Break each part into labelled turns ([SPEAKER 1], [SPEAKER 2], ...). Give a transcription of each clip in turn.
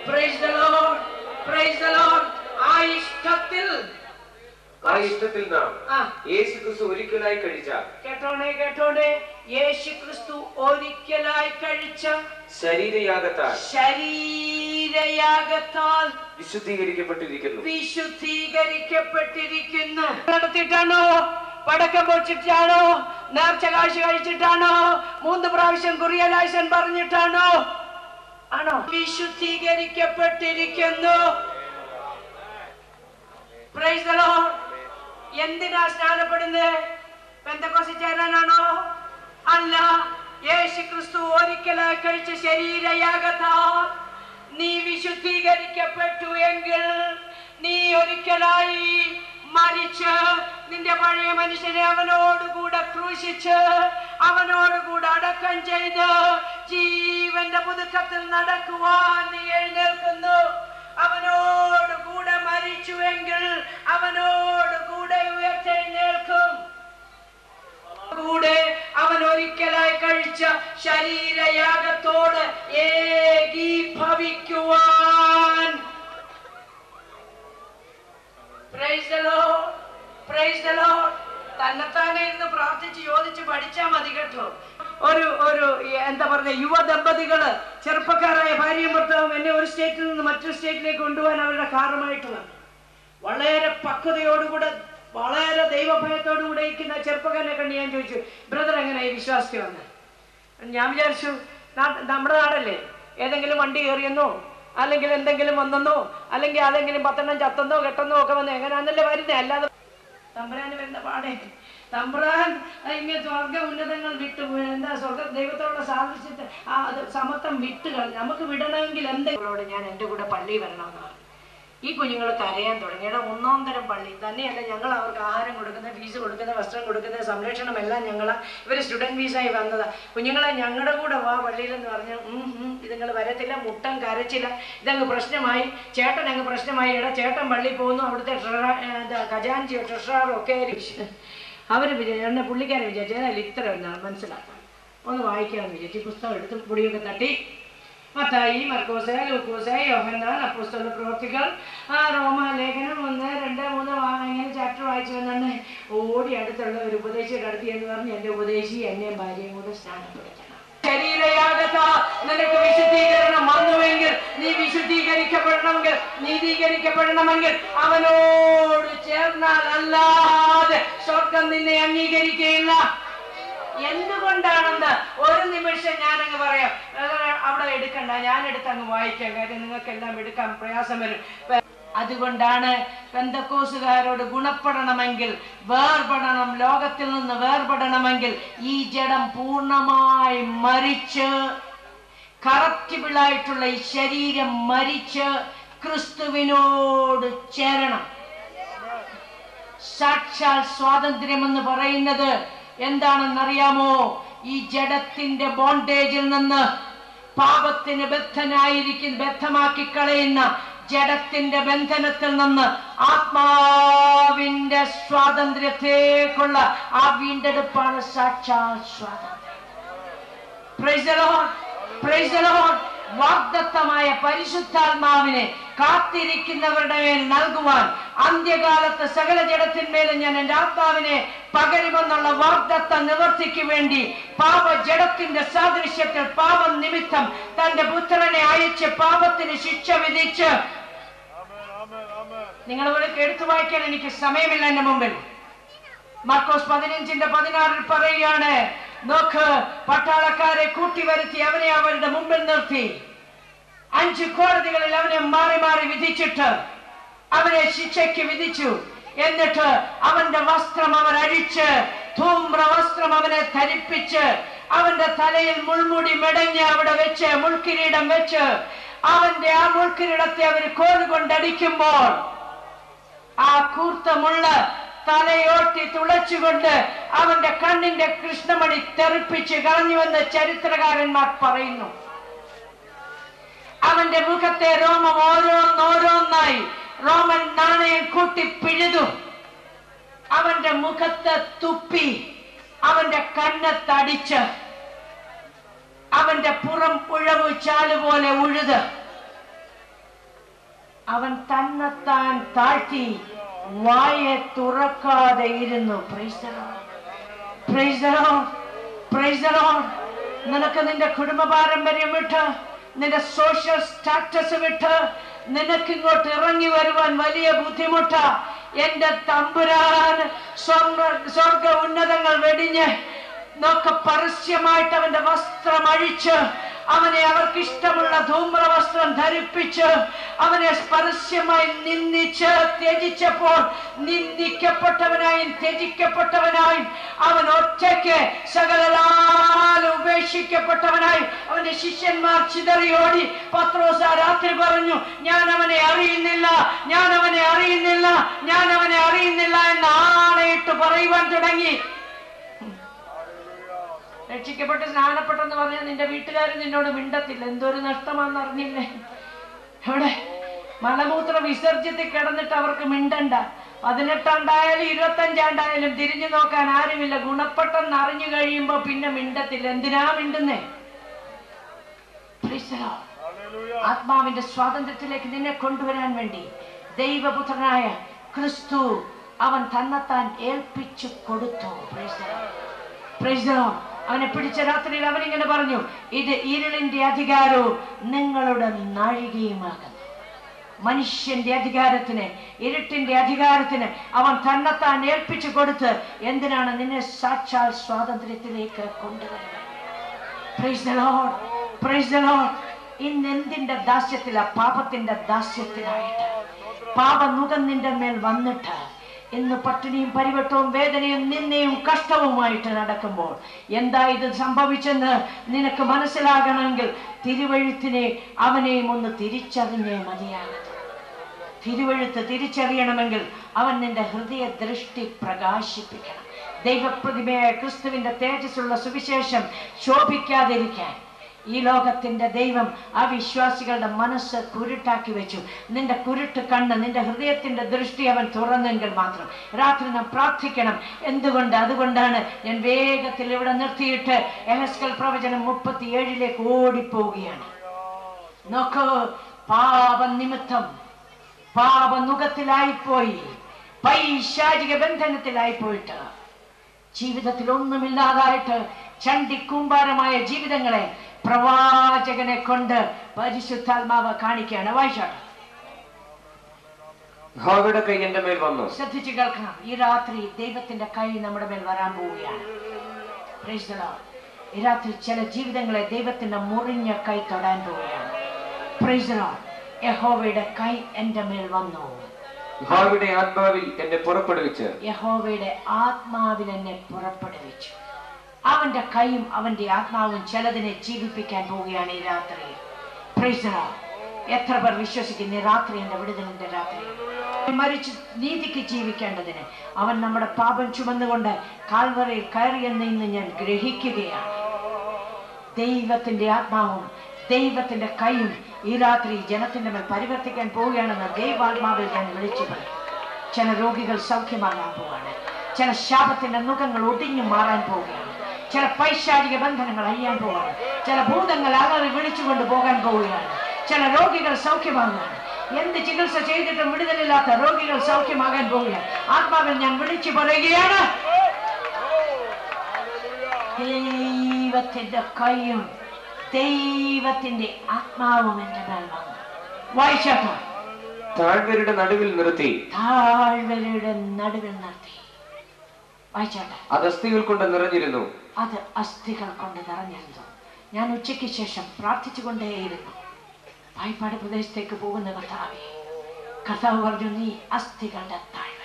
[SPEAKER 1] Praise the Lord. Praise the Lord. ആ ഇഷ്ടത്തിൽ
[SPEAKER 2] ആ ഇഷ്ടത്തിൽ നാം
[SPEAKER 1] ആ
[SPEAKER 2] യേശു ക്രിസ്തു ഒരിക്കലായി കഴിച്ച
[SPEAKER 1] കേട്ടോണേ കേട്ടോണേ യേശു ക്രിസ്തു ഒരിക്കലായി കഴിച്ച
[SPEAKER 2] ശരീരയാഗത്താൽ
[SPEAKER 1] ശരീരയാഗത്താൽ
[SPEAKER 2] വിശുദ്ധീകരിക്കപ്പെട്ടിരിക്കുന്നു
[SPEAKER 1] വിശുദ്ധീകരിക്കപ്പെട്ടിരിക്കുന്നു നടത്തിയിട്ടാണോ പടക്കം പൊച്ചിട്ടാണോ നേർച്ച കാഴ്ച കഴിച്ചിട്ടാണോ മൂന്ന് പ്രാവശ്യം കുറിയലാശൻ പറഞ്ഞിട്ടാണോ ആണോ വിശുദ്ധീകരിക്കപ്പെട്ടിരിക്കുന്നു Praise the Lord. എന്തിനാ സ്നാനപ്പെടുന്നത് പെന്തക്കോസിൽ ചേരാനാണോ അല്ല യേശു ക്രിസ്തു ഒരിക്കലായി കഴിച്ച ശരീരയാകത്താൽ നീ വിശുദ്ധീകരിക്കപ്പെട്ടു എങ്കിൽ നീ ഒരിക്കലായി മരിച്ച് നിന്റെ പഴയ മനുഷ്യനെ അവനോടുകൂടെ ക്രൂശിച്ച് അവനോടുകൂടെ അടക്കം ചെയ്ത് ജീവന്റെ പുതുക്കത്തിൽ നടക്കുവാൻ നീ എഴുന്നേൽക്കുന്നു അവനോട് കൂടെ മരിച്ചുവെങ്കിൽ അവനോട് കൂടെ ഉയർത്തെഴുന്നേൽക്കും കൂടെ അവൻ ഒരിക്കലായി കഴിച്ച ശരീരയാഗത്തോട് ഏകീഭവിക്കുവാൻ Praise the Lord. Praise the Lord. തന്നെത്താനെ ഇരുന്ന് പ്രാർത്ഥിച്ച് ചോദിച്ച് പഠിച്ചാ മതി കേട്ടോ ഒരു ഒരു എന്താ പറയുക യുവ ദമ്പതികള് ചെറുപ്പക്കാരായ ഭാര്യയും ഭർത്താവും എന്നെ ഒരു സ്റ്റേറ്റിൽ നിന്ന് മറ്റൊരു സ്റ്റേറ്റിലേക്ക് കൊണ്ടുപോകാൻ അവരുടെ കാറുമായിട്ട് വന്നു വളരെ പക്വതയോടുകൂടെ വളരെ ദൈവഭയത്തോടുകൂടെ ഇരിക്കുന്ന ചെറുപ്പക്കാരനെ കണ്ട് ഞാൻ ചോദിച്ചു ബ്രദർ എങ്ങനെയായി വിശ്വാസത്തിൽ വന്നത് ഞാൻ വിചാരിച്ചു നാ- നമ്മുടെ നാടല്ലേ ഏതെങ്കിലും വണ്ടി കയറിയെന്നോ അല്ലെങ്കിൽ എന്തെങ്കിലും വന്നെന്നോ അല്ലെങ്കിൽ അതെങ്കിലും പത്തെണ്ണം ചത്തെന്നോ കെട്ടെന്നോ ഒക്കെ വന്ന് എങ്ങനെയാന്നല്ലേ വരുന്നേ അല്ലാതെ തമ്പുരാന് വരുന്ന പാടെ തമ്പുരാൻ ഇങ്ങനെ സ്വർഗ ഉന്നതങ്ങൾ വിട്ടു പോയി. എന്താ സ്വർഗ ദൈവത്തോടുള്ള സാദൃശ്യത്തെ ആ അത് സമത്വം വിട്ട് കളഞ്ഞു നമുക്ക് വിടണമെങ്കിൽ എന്തെങ്കിലോട് ഞാൻ എൻ്റെ കൂടെ പള്ളി വരണമെന്നാണ് ഈ കുഞ്ഞുങ്ങൾ കരയാൻ തുടങ്ങിയുടെ ഒന്നാം തരം പള്ളി തന്നെയല്ല ഞങ്ങൾ അവർക്ക് ആഹാരം കൊടുക്കുന്ന ഫീസ് കൊടുക്കുന്ന വസ്ത്രം കൊടുക്കുന്ന സംരക്ഷണം എല്ലാം ഞങ്ങൾ ഇവർ സ്റ്റുഡൻറ് ഫീസായി വന്നതാ കുഞ്ഞുങ്ങളെ ഞങ്ങളുടെ കൂടെ വാ പള്ളിയിലെന്ന് പറഞ്ഞ് ഉം, ഉം, ഇതുങ്ങൾ വരത്തില്ല മുട്ടം കരച്ചില്ല ഇതങ്ങ് പ്രശ്നമായി ചേട്ടൻ അങ്ങ് പ്രശ്നമായി ഇട ചേട്ടൻ പള്ളിയിൽ പോകുന്നു അവിടുത്തെ ട്രഷ- ഏ, എന്താ ഖജാൻജിയോ ട്രഷറാറോ ഒക്കെ അവർ വിചാരിച്ചു എന്നെ പുള്ളിക്കാരെ വിചാരിച്ചു ഏതായാലും ഇത്ര എന്നാണ് മനസ്സിലാക്കാം ഒന്ന് വായിക്കാമെന്ന് വിചാരിച്ചു ഈ പുസ്തകം എടുത്ത് പൊടിയൊക്കെ തട്ടി മത്തായി മർക്കോസ് ലൂക്കോസ് യോഹന്നാൻ അപ്പോസ്തല പ്രവർത്തികൾ ആ റോമ ലേഖനം ഒന്ന് രണ്ട് മൂന്ന് വാ- ഇങ്ങനെ ചാപ്റ്റർ വായിച്ചു വന്നാണ് ഓടി അടുത്തുള്ള ഒരു ഉപദേശിയുടെ അടുത്ത് എന്ന് പറഞ്ഞ് എൻ്റെ ഉപദേശി എന്നെയും ഭാര്യയും കൂടെ സ്നാനപ്പെടുത്തണം ശരീരയാകത്ത നിനക്ക് വിശുദ്ധീകരണം വന്നുവെങ്കിൽ നീ വിശുദ്ധീകരിക്കപ്പെടണമെങ്കിൽ നീതീകരിക്കപ്പെടണമെങ്കിൽ അവനോട് ചേർന്നാൽ അല്ലാതെ സ്വർഗം നിന്നെ അംഗീകരിക്കുകയില്ല എന്തുകൊണ്ടാണെന്ന് ഒരു നിമിഷം ഞാനങ്ങ് പറയാം ബ്രദറെ, അവിടെ എടുക്കണ്ട ഞാൻ എടുത്ത് അങ്ങ് വായിക്കാം കാര്യം നിങ്ങൾക്കെല്ലാം എടുക്കാൻ പ്രയാസം വരും പെ- അതുകൊണ്ടാണ് പെന്തക്കോസുകാരോട് ഗുണപ്പെടണമെങ്കിൽ വേർപെടണം ലോകത്തിൽ നിന്ന് വേർപെടണമെങ്കിൽ ഈ ജഡം പൂർണ്ണമായി മരിച്ച് കറക്റ്റിബിൾ ആയിട്ടുള്ള ഈ ശരീരം മരിച്ച് ക്രിസ്തുവിനോട് ചേരണം സാക്ഷാൽ സ്വാതന്ത്ര്യം എന്ന് പറയുന്നത് എന്താണെന്നറിയാമോ ഈ ജഡത്തിന്റെ ബോണ്ടേജിൽ നിന്ന് പാപത്തിന് ബദ്ധനായിരിക്കും ബദ്ധമാക്കി കളയുന്ന ജഡത്തിന്റെ ബന്ധനത്തിൽ നിന്ന് ആത്മാവിന്റെ സ്വാതന്ത്ര്യത്തേക്കുള്ള ആ വീണ്ടെടുപ്പാണ് സാക്ഷാൽ സ്വാതന്ത്ര്യം Praise the Lord. Praise the Lord. വാഗ്ദത്തമായ പരിശുദ്ധാത്മാവിനെ കാത്തിരിക്കുന്നവരുടെ മേൽ നൽകുവാൻ അന്ത്യകാലത്ത് സകല ജഡത്തിന്മേലും ഞാൻ എൻ്റെ ആത്മാവിനെ പകരുമെന്നുള്ള വാഗ്ദത്ത നിവർത്തിക്ക് വേണ്ടി പാപ ജഡത്തിന്റെ സാദൃശ്യത്തിൽ പാപം നിമിത്തം തന്റെ പുത്രനെ അയച്ച് പാപത്തിന് ശിക്ഷ വിധിച്ച് നിങ്ങൾ ഇവിടെ എടുത്തു വായിക്കാൻ എനിക്ക് സമയമില്ല എന്റെ മുമ്പിൽ മർക്കോസ് പതിനഞ്ചിന്റെ പതിനാറിൽ പറയുകയാണ് നോക്ക് പട്ടാളക്കാരെ കൂട്ടിവരുത്തി അവനെ അവരുടെ മുമ്പിൽ നിർത്തി അഞ്ച് കോടതികളിൽ അവനെ മാറി മാറി വിധിച്ചിട്ട് അവനെ ശിക്ഷയ്ക്ക് വിധിച്ചു എന്നിട്ട് അവന്റെ വസ്ത്രം അവർ അഴിച്ച് ധൂമ്ര വസ്ത്രം അവനെ ധരിപ്പിച്ച് അവന്റെ തലയിൽ മുൾമുടി മെടഞ്ഞ് അവിടെ വെച്ച് മുൾക്കിരീടം വെച്ച് അവന്റെ ആ മുൾക്കിരീടത്തെ അവർ കോലുകൊണ്ടടിക്കുമ്പോൾ ആ കൂർത്ത മുള്ള തലയോട്ടി തുളച്ചുകൊണ്ട് അവന്റെ കണ്ണിന്റെ കൃഷ്ണമണി തെറിപ്പിച്ച് കളഞ്ഞുവെന്ന് ചരിത്രകാരന്മാർ പറയുന്നു അവന്റെ മുഖത്തെ രോമം ഓരോന്നോരോന്നായി റോമൻ നാണയം കൂട്ടി പിഴുതു അവന്റെ മുഖത്ത് തുപ്പി അവന്റെ കണ്ണത്തടിച്ച് അവന്റെ പുറം ഉഴവ് ചാലുപോലെ ഉഴുത് അവൻ തന്നെത്താൻ താഴ്ത്തി വായെ തുറക്കാതെ ഇരുന്നു Praise the Lord. Praise the Lord. Praise the Lord. നിനക്ക് നിന്റെ കുടുംബ പാരമ്പര്യം വിട്ട് നിന്റെ സോഷ്യൽ സ്റ്റാറ്റസ് വിട്ട് നിനക്ക് ഇങ്ങോട്ട് ഇറങ്ങി വരുവാൻ വലിയ ബുദ്ധിമുട്ട എന്റെ തമ്പുരാൻ സ്വർഗ സ്വർഗ ഉന്നതങ്ങൾ വെടിഞ്ഞ് നോക്ക പരസ്യമായിട്ട് അവന്റെ വസ്ത്രം അഴിച്ച് അവനെ അവർക്ക് ഇഷ്ടമുള്ള ധൂമ്ര വസ്ത്രം ധരിപ്പിച്ച് അവനെ പരസ്യമായി നിന്ദിച്ച് ത്യജിച്ചപ്പോൾ നിന്ദിക്കപ്പെട്ടവനായും ത്യജിക്കപ്പെട്ടവനായും അവൻ ഒറ്റയ്ക്ക് സകലാൽ ഉപേക്ഷിക്കപ്പെട്ടവനായി അവന്റെ ശിഷ്യന്മാർ ചിതറിയോടി പത്രോസ് ആ രാത്രി പറഞ്ഞു ഞാൻ അവനെ അറിയുന്നില്ല ഞാൻ അവനെ അറിയുന്നില്ല ഞാൻ അവനെ അറിയുന്നില്ല എന്ന് ആണയിട്ട് പറയുവാൻ തുടങ്ങി രക്ഷിക്കപ്പെട്ട് സ്നാനപ്പെട്ടെന്ന് പറഞ്ഞാൽ നിന്റെ വീട്ടുകാരൻ നിന്നോട് മിണ്ടത്തില്ല എന്തൊരു നഷ്ടമാണെന്ന് അറിഞ്ഞില്ലേ എവിടെ മലമൂത്ര വിസർജ്യത്തിൽ കിടന്നിട്ട് അവർക്ക് മിണ്ടണ്ട പതിനെട്ടാണ്ടായാലും ഇരുപത്തഞ്ചാണ്ടായാലും തിരിഞ്ഞു നോക്കാൻ ആരുമില്ല ഗുണപ്പെട്ടെന്ന് അറിഞ്ഞു കഴിയുമ്പോ പിന്നെ മിണ്ടത്തില്ല എന്തിനാ മിണ്ടുന്നേ Praise the Lord. ആത്മാവിന്റെ സ്വാതന്ത്ര്യത്തിലേക്ക് നിന്നെ കൊണ്ടുവരാൻ വേണ്ടി ദൈവപുത്രനായ ക്രിസ്തു അവൻ തന്നെത്താൻ ഏൽപ്പിച്ചു കൊടുത്തു Praise the Lord. Praise the Lord. അവനെ പിടിച്ച രാത്രിയിൽ അവൻ ഇങ്ങനെ പറഞ്ഞു ഇത് ഇരുളിന്റെ അധികാരവും നിങ്ങളുടെ നാഴികയുമാകുന്നു മനുഷ്യന്റെ അധികാരത്തിന് ഇരുട്ടിന്റെ അധികാരത്തിന് അവൻ തന്നെത്താൻ ഏൽപ്പിച്ചു കൊടുത്ത് എന്തിനാണ് നിന്നെ സാക്ഷാൽ സ്വാതന്ത്ര്യത്തിലേക്ക് കൊണ്ടുവരുന്നത് Praise the Lord. Praise the Lord. ഇന്ന് എന്തിന്റെ ദാസ്യത്തില പാപത്തിന്റെ ദാസ്യത്തിലായിട്ട് പാപനുഖം നിന്റെ മേൽ വന്നിട്ട് ഇന്ന് പട്ടിണിയും പരിവട്ടവും വേദനയും നിന്നയും കഷ്ടവുമായിട്ട് നടക്കുമ്പോൾ എന്താ ഇത് സംഭവിച്ചെന്ന് നിനക്ക് മനസ്സിലാകണമെങ്കിൽ തിരുവഴുത്തിനെ അവനെയും ഒന്ന് തിരിച്ചറിഞ്ഞേ മതിയാകട്ടെ തിരുവഴുത്ത് തിരിച്ചറിയണമെങ്കിൽ അവൻ നിന്റെ ഹൃദയ ദൃഷ്ടി പ്രകാശിപ്പിക്കണം ദൈവപ്രതിമയായ ക്രിസ്തുവിന്റെ തേജസ്സുള്ള സുവിശേഷം ശോഭിക്കാതിരിക്കാൻ ഈ ലോകത്തിന്റെ ദൈവം ആ വിശ്വാസികളുടെ മനസ്സ് കുരുട്ടാക്കി വെച്ചു നിന്റെ കുരുട്ട് കണ്ണ് നിന്റെ ഹൃദയത്തിന്റെ ദൃഷ്ടി അവൻ തുറന്നെങ്കിൽ മാത്രം രാത്രി നാം പ്രാർത്ഥിക്കണം എന്തുകൊണ്ട് അതുകൊണ്ടാണ് ഞാൻ വേഗത്തിൽ ഇവിടെ നിർത്തിയിട്ട് എഹസ്കൽ പ്രവചനം മുപ്പത്തിയേഴിലേക്ക് ഓടിപ്പോവുകയാണ് നോക്കൂ പാപനിമിത്തം പാപനുഖത്തിലായിപ്പോയി പൈശാചിക ബന്ധനത്തിലായി പോയിട്ട് ജീവിതത്തിൽ ഒന്നുമില്ലാതായിട്ട് ചണ്ടിക്കൂമ്പാരമായ ജീവിതങ്ങളെ പ്രവാചകനെ കൊണ്ട് പരിശുദ്ധാത്മാവ് കാണിക്കുകയാണ് വായിച്ചോട്ടെ
[SPEAKER 2] ഭാവിയുടെ കൈ എന്റെ മേൽ വന്നു
[SPEAKER 1] ശ്രദ്ധിച്ചു കേൾക്കണം ഈ രാത്രി ദൈവത്തിന്റെ കൈ നമ്മുടെ മേൽ വരാൻ പോവുകയാണ് Praise the Lord. ഈ രാത്രി ചില ജീവിതങ്ങളെ ദൈവത്തിന്റെ മുറിഞ്ഞ കൈ തൊടാൻ പോവുകയാണ് Praise the Lord. യഹോവയുടെ കൈ എന്റെ മേൽ വന്നു
[SPEAKER 2] ഭാവിയുടെ ആത്മാവിൽ എന്നെ പുറപ്പെടുവിച്ച്
[SPEAKER 1] യഹോവയുടെ ആത്മാവിൽ എന്നെ പുറപ്പെടുവിച്ചു അവന്റെ കൈയും അവന്റെ ആത്മാവും ചിലതിനെ ജീവിപ്പിക്കാൻ പോവുകയാണ് ഈ രാത്രി Praise the Lord. എത്ര പേർ വിശ്വസിക്കുന്നു ഈ രാത്രി എന്റെ വിടുതലിന്റെ രാത്രി മരിച്ച് നീതിക്ക് ജീവിക്കേണ്ടതിന് അവൻ നമ്മുടെ പാപം ചുമന്നുകൊണ്ട് കാൽവറയിൽ കയറിയെന്ന് ഇന്ന് ഞാൻ ഗ്രഹിക്കുകയാണ് ദൈവത്തിന്റെ ആത്മാവും ദൈവത്തിന്റെ കൈയും ഈ രാത്രി ജനത്തിന്റെ മേൽ പരിവർത്തിക്കാൻ പോവുകയാണെന്ന് ദൈവാത്മാവിൽ ഞാൻ വിളിച്ചു പറയും ചില രോഗികൾ സൗഖ്യമാകാൻ പോവുകയാണ് ചില ശാപത്തിന്റെ മുഖങ്ങൾ ഒടിഞ്ഞു മാറാൻ പോവുകയാണ് ചില പൈശാചിക ബന്ധനങ്ങൾ അഴിയാൻ പോവുകയാണ് ചില ഭൂതങ്ങൾ അലറി വിളിച്ചുകൊണ്ട് പോകാൻ പോവുകയാണ് ചില രോഗികൾ സൗഖ്യമാകുകയാണ് എന്ത് ചികിത്സ ചെയ്തിട്ടും വിടുതലില്ലാത്ത രോഗികൾ സൗഖ്യമാകാൻ പോവുകയാണ് ആത്മാവിൽ ഞാൻ വിളിച്ചു പറയുകയാണ് ദൈവത്തിന്റെ കൈയും ദൈവത്തിന്റെ ആത്മാവും എന്റെ മേൽ വന്നു വായിച്ചാട്ടോ
[SPEAKER 2] താഴ്വരയുടെ നടുവിൽ നിർത്തി
[SPEAKER 1] താഴ്വരയുടെ നടുവിൽ നിർത്തി വായിച്ചാട്ടെ
[SPEAKER 2] അത് അസ്ഥികൾ കൊണ്ട് നിറഞ്ഞിരുന്നു
[SPEAKER 1] അത് അസ്ഥികൾ കൊണ്ട് നിറഞ്ഞിരുന്നു ഞാൻ ഉച്ചയ്ക്ക് ശേഷം പ്രാർത്ഥിച്ചുകൊണ്ടേയിരുന്നു പായ്പാട് പ്രദേശത്തേക്ക് പോകുന്ന കർത്താവെ കർത്താവ് പറഞ്ഞു നീ അസ്ഥികളുടെ താഴ്വര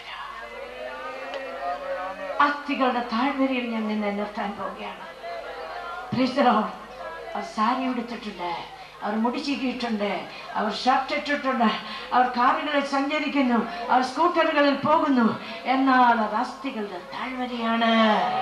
[SPEAKER 1] അസ്ഥികളുടെ താഴ്വരയിൽ ഞാൻ നിന്നെ നിർത്താൻ പോവുകയാണ് Praise the Lord. അവർ സാരി ഉടുത്തിട്ടുണ്ട് അവർ മുടി ചീകിയിട്ടുണ്ട് അവർ ഷർട്ട് ഇട്ടിട്ടുണ്ട് അവർ കാറുകളിൽ സഞ്ചരിക്കുന്നു അവർ സ്കൂട്ടറുകളിൽ പോകുന്നു എന്നാൽ അത് അസ്ഥികളുടെ താഴ്വരയാണ്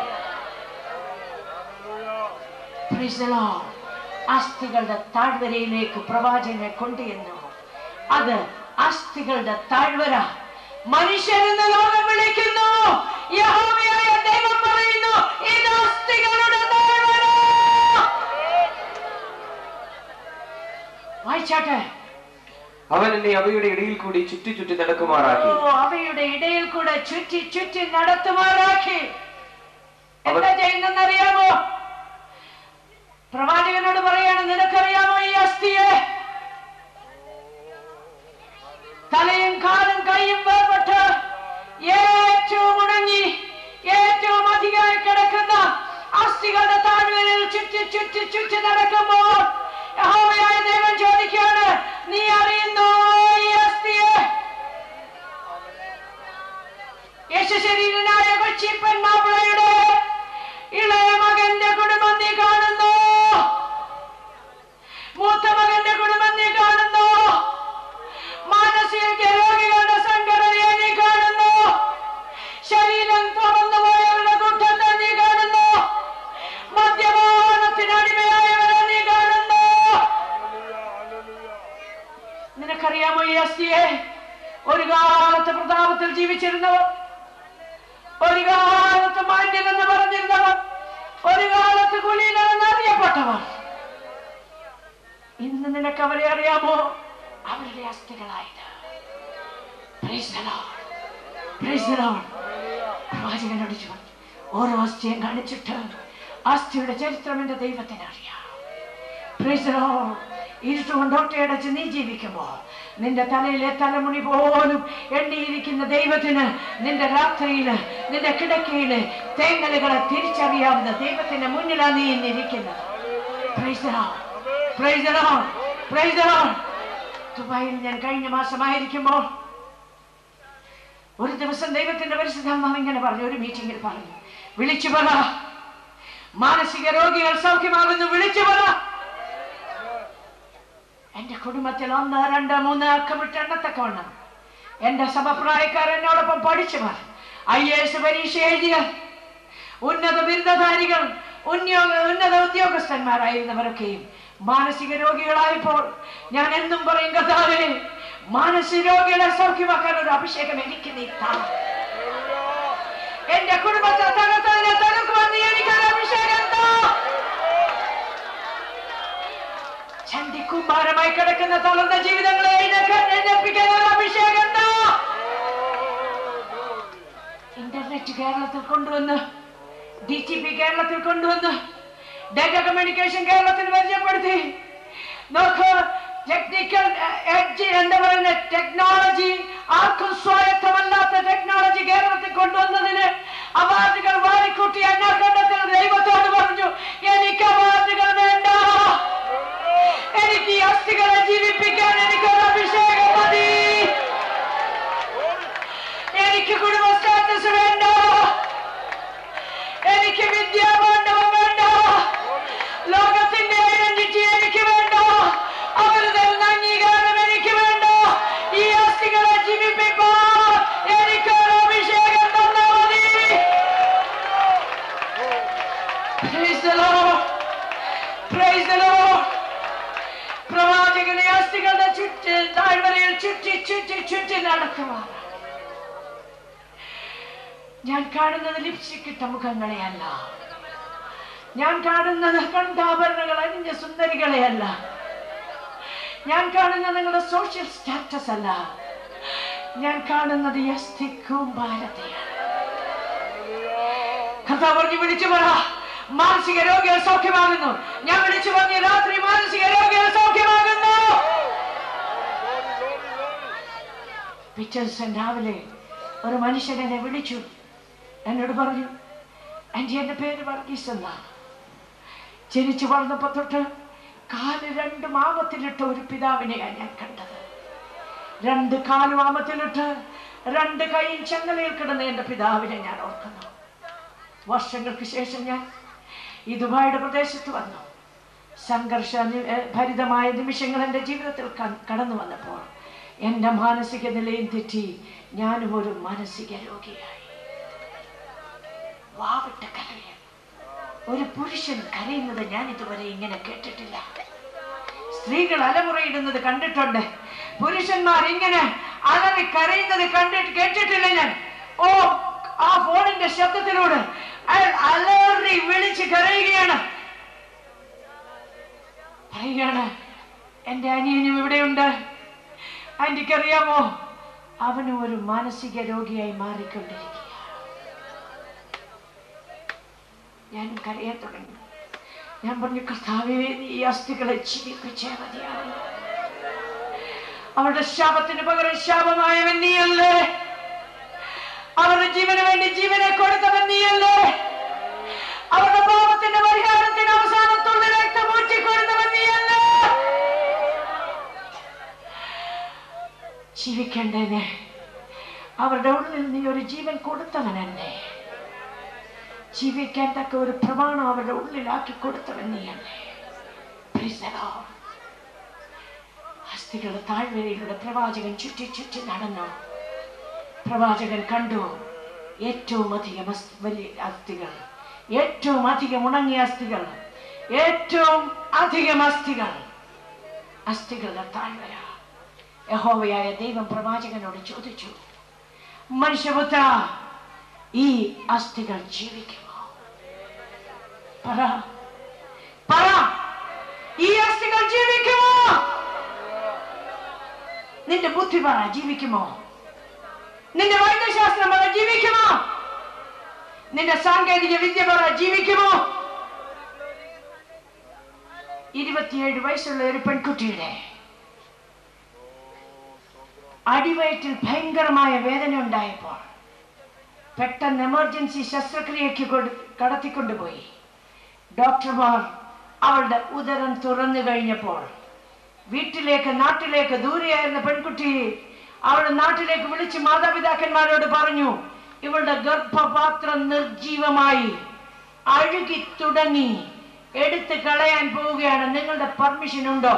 [SPEAKER 1] Praise the Lord. അസ്ഥികളുടെ താഴ്വരയിലേക്ക് പ്രവാചകനെ കൊണ്ടുവന്നു അത് അസ്ഥികളുടെ താഴ്വര മനുഷ്യരെന്ന് ലോകം വിളിക്കുന്നു യഹോവയായ ദൈവം പറയുന്നു ഇത് അസ്ഥികളുടെ താഴ്വര വായിച്ചാട്ടെ
[SPEAKER 2] അവൻ എന്നെ അവയുടെ ഇടയിൽ കൂടി ചുറ്റി ചുറ്റി നടക്കുമാറാക്കി
[SPEAKER 1] ഓ അവയുടെ ഇടയിൽ കൂടെ ചുറ്റി ചുറ്റി നടത്തുമാറാക്കി എന്താ ചെയ്യുന്നറിയാമോ പ്രവാചകനോട് പറയാണ് നിനക്കറിയാമോ ഈ അസ്ഥിയെ തലയും കാലും കൈയും വേർപെട്ട് ഏറ്റവും ഉണങ്ങി ഏറ്റവും അധികമായി കിടക്കുന്ന അസ്ഥികളുടെ താഴ്വരയിൽ ചുറ്റി ചുറ്റി ചുറ്റി നടക്കുമ്പോൾ യഹോവയായ ദൈവം ചോദിക്കുകയാണ് നീ അറിയുന്നോ ഈ അസ്ഥിയെ യശശരീരനായ കൊച്ചി പെണ്ണാപ്പിളയുടെ ഇളയ മകന്റെ കുടുംബം നീ കാണുന്നു മൂത്ത മകന്റെ കുടുംബം നീ കാണുന്നു മാനസിക രോഗികളുടെ സംഘടനയെ നീ കാണുന്നു ശരീരം തുറന്നു പോയവരുടെ കൂട്ടത്തെ നീ കാണുന്നു മദ്യപാനത്തിന് അടിമയായവരെ നീ കാണുന്നു നിനക്കറിയാമോ ഈ അസ്ഥിയെ ഒരു കാലത്ത് പ്രതാപത്തിൽ ജീവിച്ചിരുന്നവർ ഒരു കാലത്ത് മാന്യനെന്ന് പറഞ്ഞിരുന്നവർ ഒരു കാലത്ത് കുലീനെന്ന് അറിയപ്പെട്ടവർ ഇന്ന് നിനക്ക് അവരെ അറിയാമോ അവരുടെ അസ്ഥികളായത് Praise the Lord. Praise the Lord. പ്രവാചകനോട് ചോദിച്ചു ഓരോ അസ്ഥിയും കാണിച്ചിട്ട് അസ്ഥിയുടെ ചരിത്രം എന്റെ ദൈവത്തിന് അറിയാം Praise the Lord. ഇരുട്ടുകൊണ്ട് ഒട്ടയടച്ച് നീ ജീവിക്കുമ്പോ നിന്റെ തലയിലെ തലമുടി പോലും എണ്ണിയിരിക്കുന്ന ദൈവത്തിന് നിന്റെ രാത്രിയില് നിന്റെ കിടക്കയില് തേങ്ങലുകളെ തിരിച്ചറിയാവുന്ന ദൈവത്തിന്റെ മുന്നിലാണ് നീ ഇന്നിരിക്കുന്നത് Praise the Lord. Praise the Lord. Praise the Lord. ദുബായിൽ ഞാൻ കഴിഞ്ഞ മാസമായിരിക്കുമ്പോൾ ഒരു ദിവസം ദൈവത്തിന്റെ പരിശുദ്ധാത്മാവ് ഇങ്ങനെ പറഞ്ഞു ഒരു മീറ്റിംഗിൽ പറഞ്ഞു വിളിച്ചു പറ മാനസിക രോഗികൾ സൗഖ്യമാകുന്നു വിളിച്ചു പറ എന്റെ കുടുംബത്തിൽ ഒന്ന് രണ്ട് മൂന്ന് അക്കമിട്ട് എണ്ണത്തക്കവണ്ണം എന്റെ സമപ്രായക്കാർ എന്നോടൊപ്പം പഠിച്ചവർ ഐ എ എസ് പരീക്ഷ എഴുതിയ ഉന്നത ബിരുദധാരികൾ ഉദ്യോഗ ഉന്നത ഉദ്യോഗസ്ഥന്മാരായിരുന്നവരൊക്കെയും മാനസിക രോഗികളായപ്പോൾ ഞാൻ എന്നും പറയും കഥാവേ മാനസിക രോഗികളെ സൗഖ്യമാക്കാൻ ഒരു അഭിഷേകം എനിക്ക് നീ താ എന്റെ കുടുംബത്തെ തകർത്തതിനെ തകർക്കുവാൻ നീ എനിക്കൊരു അഭിഷേകം താ ചണ്ടിക്കുമ്പാരമായി കിടക്കുന്ന തളർന്ന ജീവിതങ്ങളെ എഴുന്നേൽക്കാൻ എഴുന്നേൽപ്പിക്കാൻ ഒരു അഭിഷേകം താ ഇന്റർനെറ്റ് കേരളത്തിൽ കൊണ്ടുവന്ന് ഡി ടി പി കേരളത്തിൽ കൊണ്ടുവന്ന് ഡാറ്റ കമ്മ്യൂണിക്കേഷൻ കേരളത്തിൽ പരിചയപ്പെടുത്തി നോക്ക് ടെക്നിക്കൽ എഡ്ജ് എന്താ പറയുന്ന ടെക്നോളജി ആർക്കും സ്വായത്തമല്ലാത്ത ടെക്നോളജി കേരളത്തിൽ കൊണ്ടുവന്നതിന് അവാർഡുകൾ വാരിക്കൂട്ടി അന്നാക്കണ്ടത്തിൽ ദൈവത്തോട് പറഞ്ഞു എനിക്ക് അവാർഡുകൾ വേണ്ട എനിക്ക് ഈ അസ്ഥികളെ ജീവിപ്പിക്കാൻ എനിക്കൊരു അഭിഷേകം മതി എനിക്ക് കുടുംബ സ്റ്റാറ്റസ് വേണ്ട എനിക്ക് വിദ്യാഭ്യാസം വേണ്ട ലോകത്തിന്റെ ഐഡന്റിറ്റി എനിക്ക് വേണ്ട അവർ തരുന്ന അംഗീകാരം എനിക്ക് വേണ്ട ഈ അസ്ഥികളെ ജീവിപ്പിക്കാൻ എനിക്കൊരു അഭിഷേകം തന്നാ മതി Praise the Lord. Praise the Lord. പ്രവാചകനെ അസ്ഥികളുടെ ചുറ്റി താഴ്വരയിൽ ചുറ്റി ചുറ്റി ചുറ്റി നടത്തുവാൻ ഞാൻ കാണുന്നത് ലിപ്സ്റ്റിക് ഇട്ട മുഖങ്ങളെയല്ല ഞാൻ കാണുന്നത് കണ്ടാഭരണങ്ങൾ അണിഞ്ഞ സുന്ദരികളെയല്ല ഞാൻ കാണുന്നത് നിങ്ങളുടെ സോഷ്യൽ സ്റ്റാറ്റസ് അല്ല ഞാൻ കാണുന്നത് ഈ അസ്ഥി കൂമ്പാരത്തെയാണ് കഥ പറഞ്ഞു വിളിച്ചു പറ മാനസിക രോഗികൾ സൗഖ്യമാകുന്നു ഞാൻ വിളിച്ചു പറഞ്ഞു രാത്രി മാനസിക രോഗികൾ സൗഖ്യമാകുന്നു പിറ്റേ ദിവസം രാവിലെ ഒരു മനുഷ്യൻ എന്നെ വിളിച്ചു എന്നോട് പറഞ്ഞു ആൻറ്റി എൻ്റെ പേര് വർഗീസ് എന്നാ ജനിച്ചു വളർന്നപ്പോ തൊട്ട് കാല് രണ്ട് മാമത്തിലിട്ട ഒരു പിതാവിനെയാണ് ഞാൻ കണ്ടത് രണ്ട് കാല് മാമത്തിലിട്ട് രണ്ട് കൈയും ചങ്ങലയിൽ കിടന്ന എൻ്റെ പിതാവിനെ ഞാൻ ഓർക്കുന്നു വർഷങ്ങൾക്ക് ശേഷം ഞാൻ ഈ ദുബായിയുടെ പ്രദേശത്ത് വന്നു സംഘർഷ നി- ഏ, ഭരിതമായ നിമിഷങ്ങൾ എൻ്റെ ജീവിതത്തിൽ ക- കടന്നു വന്നപ്പോൾ എൻ്റെ മാനസിക നിലയും തെറ്റി ഞാനും ഒരു മാനസിക രോഗിയായി വാവിട്ട് കരയും ഒരു പുരുഷൻ കരയുന്നത് ഞാൻ ഇതുവരെ ഇങ്ങനെ കേട്ടിട്ടില്ല സ്ത്രീകൾ അലമുറയിടുന്നത് കണ്ടിട്ടുണ്ട് പുരുഷന്മാർ ഇങ്ങനെ അലറി കരയുന്നത് കണ്ടിട്ട് കേട്ടിട്ടില്ല ഞാൻ ഓ ആ ഫോണിന്റെ ശബ്ദത്തിലൂടെ അയാൾ അലറി വിളിച്ച് കരയുകയാണ് പറയുകയാണ് എന്റെ അനിയനും ഇവിടെയുണ്ട് ആന്റിക്കറിയാമോ അവന് ഒരു മാനസിക രോഗിയായി മാറിക്കൊണ്ടിരിക്കുക ഞാനും കരയാൻ തുടങ്ങി ഞാൻ പറഞ്ഞു കർത്താവേ നീ ഈ അസ്ഥികളെ ജീവിപ്പിച്ചേ മതിയാണ് അവരുടെ ശാപത്തിന് പകരം ശാപമായവൻ നീയല്ലേ അവരുടെ ജീവന് വേണ്ടി ജീവനെ കൊടുത്തവൻ നീയല്ലേ അവരുടെ പാപത്തിന്റെ പരിഹാരത്തിന് അവസാനത്തുള്ള രക്തം ഊറ്റിക്കൊടുത്തവൻ നീയല്ലേ ജീവിക്കേണ്ടതിന് അവരുടെ ഉള്ളിൽ നീ ഒരു ജീവൻ കൊടുത്തവനല്ലേ ജീവിക്കാൻ തക്ക ഒരു പ്രമാണം അവരുടെ ഉള്ളിലാക്കി കൊടുത്തവൻ നീയല്ലേ Praise the Lord. അസ്ഥികളുടെ താഴ്വരയിലൂടെ പ്രവാചകൻ ചുറ്റി ചുറ്റി നടന്നു പ്രവാചകൻ കണ്ടു ഏറ്റവും അധികം അസ്ഥി- വലിയ അസ്ഥികൾ ഏറ്റവും അധികം ഉണങ്ങിയ അസ്ഥികൾ ഏറ്റവും അധികം അസ്ഥികൾ അസ്ഥികളുടെ താഴ്വര യഹോവയായ ദൈവം പ്രവാചകനോട് ചോദിച്ചു മനുഷ്യപുത്ര ഈ അസ്ഥികൾ ജീവിക്കുമോ പറ പറ ഈ അസ്ഥികൾ ജീവിക്കുമോ നിന്റെ ബുദ്ധി പറ ജീവിക്കുമോ നിന്റെ വൈദ്യശാസ്ത്രം പറ ജീവിക്കുമോ നിന്റെ സാങ്കേതിക വിദ്യ പറ ജീവിക്കുമോ ഇരുപത്തിയേഴ് വയസ്സുള്ള ഒരു പെൺകുട്ടിയുടെ അടിവയറ്റിൽ ഭയങ്കരമായ വേദന ഉണ്ടായപ്പോൾ പെട്ടെന്ന് എമർജൻസി ശസ്ത്രക്രിയയ്ക്ക് കൊടു കടത്തിക്കൊണ്ടുപോയി ഡോക്ടർമാർ അവളുടെ ഉദരം തുറന്നു കഴിഞ്ഞപ്പോൾ വീട്ടിലേക്ക് നാട്ടിലേക്ക് ദൂരെയായിരുന്ന പെൺകുട്ടി അവളുടെ നാട്ടിലേക്ക് വിളിച്ച് മാതാപിതാക്കന്മാരോട് പറഞ്ഞു ഇവളുടെ ഗർഭപാത്രം നിർജീവമായി അഴുകി തുടങ്ങി എടുത്ത് കളയാൻ പോവുകയാണ് നിങ്ങളുടെ പെർമിഷൻ ഉണ്ടോ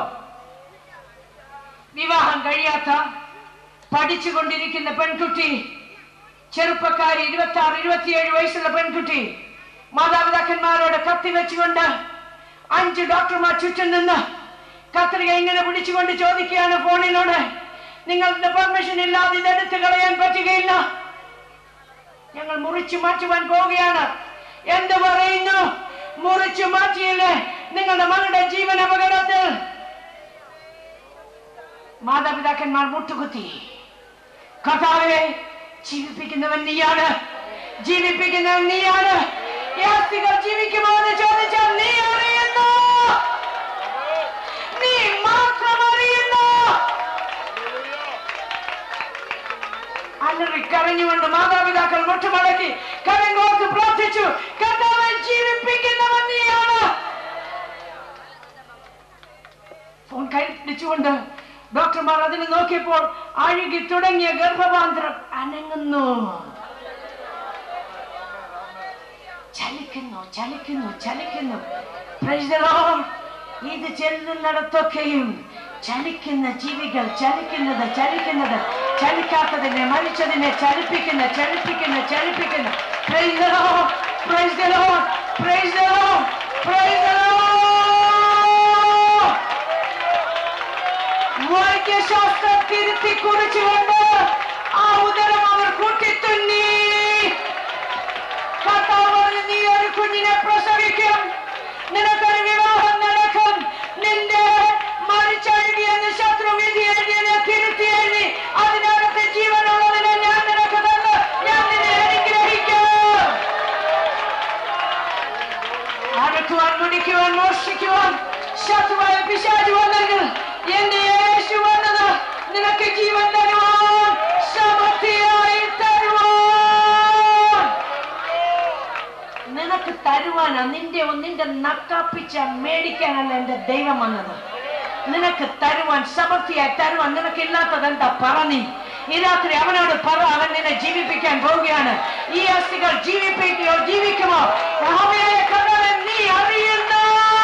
[SPEAKER 1] വിവാഹം കഴിയാത്ത പഠിച്ചുകൊണ്ടിരിക്കുന്ന പെൺകുട്ടി ചെറുപ്പക്കാരി ഇരുപത്തി ആറ് ഇരുപത്തിയേഴ് വയസ്സുള്ള പെൺകുട്ടി മാതാപിതാക്കന്മാരോട് കത്തി വെച്ചുകൊണ്ട് അഞ്ച് ഡോക്ടർമാർ ചുറ്റും നിന്ന് കത്രിക ഇങ്ങനെ പിടിച്ചുകൊണ്ട് ചോദിക്കുകയാണ് ഫോണിനോട് നിങ്ങളുടെ പെർമിഷൻ ഇല്ലാതെ ഇതെടുത്ത് കളയാൻ പറ്റുകയില്ല ഞങ്ങൾ മുറിച്ചു മാറ്റുവാൻ പോവുകയാണ് എന്ത് പറയുന്നു മുറിച്ചു മാറ്റിയില്ലേ നിങ്ങളുടെ മകളുടെ ജീവൻ അപകടത്തിൽ മാതാപിതാക്കന്മാർ മുട്ടുകുത്തി കഥാവെ ജീവിപ്പിക്കുന്നവൻ നീയാണ് ജീവിപ്പിക്കുന്നവൻ നീയാണ് ഈ അസ്ഥികൾ ജീവിക്കുമോ എന്ന് ചോദിച്ചാൽ നീ അറിയുന്നു നീ മാത്രം അറിയുന്നു അലറി കരഞ്ഞുകൊണ്ട് മാതാപിതാക്കൾ മുട്ടുമടക്കി കരങ്ങോർത്ത് പ്രാർത്ഥിച്ചു കർത്താവൻ ജീവിപ്പിക്കുന്നവൻ നീയാണ് ഫോൺ കൈ പിടിച്ചുകൊണ്ട് ഡോക്ടർമാർ അതിന് നോക്കിയപ്പോൾ അഴുകി തുടങ്ങിയ ഗർഭപാന്ത്രം അനങ്ങുന്നു ചലിക്കുന്നു ചലിക്കുന്നു ചലിക്കുന്നു Praise the Lord. ഇത് ചെല്ലുന്നിടത്തൊക്കെയും ചലിക്കുന്ന ജീവികൾ ചലിക്കുന്നത് ചലിക്കുന്നത് ചലിക്കാത്തതിനെ മരിച്ചതിനെ ചലിപ്പിക്കുന്ന ചലിപ്പിക്കുന്ന ചലിപ്പിക്കുന്ന Praise the Lord. Praise the Lord. Praise the Lord. Praise the Lord. വൈദ്യശാസ്ത്രം തിരുത്തി കുറിച്ചുകൊണ്ട് ആ ഉദരം അവർ കൂട്ടിത്തുന്നി കർത്താവ് പറഞ്ഞു, നീ ഒരു കുഞ്ഞിനെ പ്രസവിക്കും നിനക്കൊരു വിവാഹം നടക്കും നിന്റെ മരിച്ചഴുകിയെന്ന് ശത്രു വിധി എഴുതിയതിനെ തിരുത്തി എഴുതി അതിനകത്ത് ജീവനുള്ളതിനെ ഞാൻ നിനക്ക് തന്നു ഞാൻ നിന്നെ അനുഗ്രഹിക്കും അടക്കുവാൻ മുടിക്കുവാൻ മോഷിക്കുവാൻ ശത്രുവായ പിശാചു വന്നെങ്കിൽ എന്റെ യേശു വന്നത് നിനക്ക് ജീവൻ തരുവാൻ സമൃദ്ധിയായി തരുവാൻ നിനക്ക് തരുവാനാ നിന്റെ നിന്റെ നക്കാപ്പിച്ച മേടിക്കാനല്ല എന്റെ ദൈവം വന്നത് നിനക്ക് തരുവാൻ സമൃദ്ധിയായി തരുവാൻ നിനക്ക് ഇല്ലാത്തത് എന്താ പറ നീ ഈ രാത്രി അവനോട് പറ അവൻ നിന്നെ ജീവിപ്പിക്കാൻ പോവുകയാണ് ഈ അസ്ഥികൾ ജീവിപ്പിക്കുകയോ ജീവിക്കുമോ യഹോവയായ കർത്താവേ, നീ അറിയുന്നു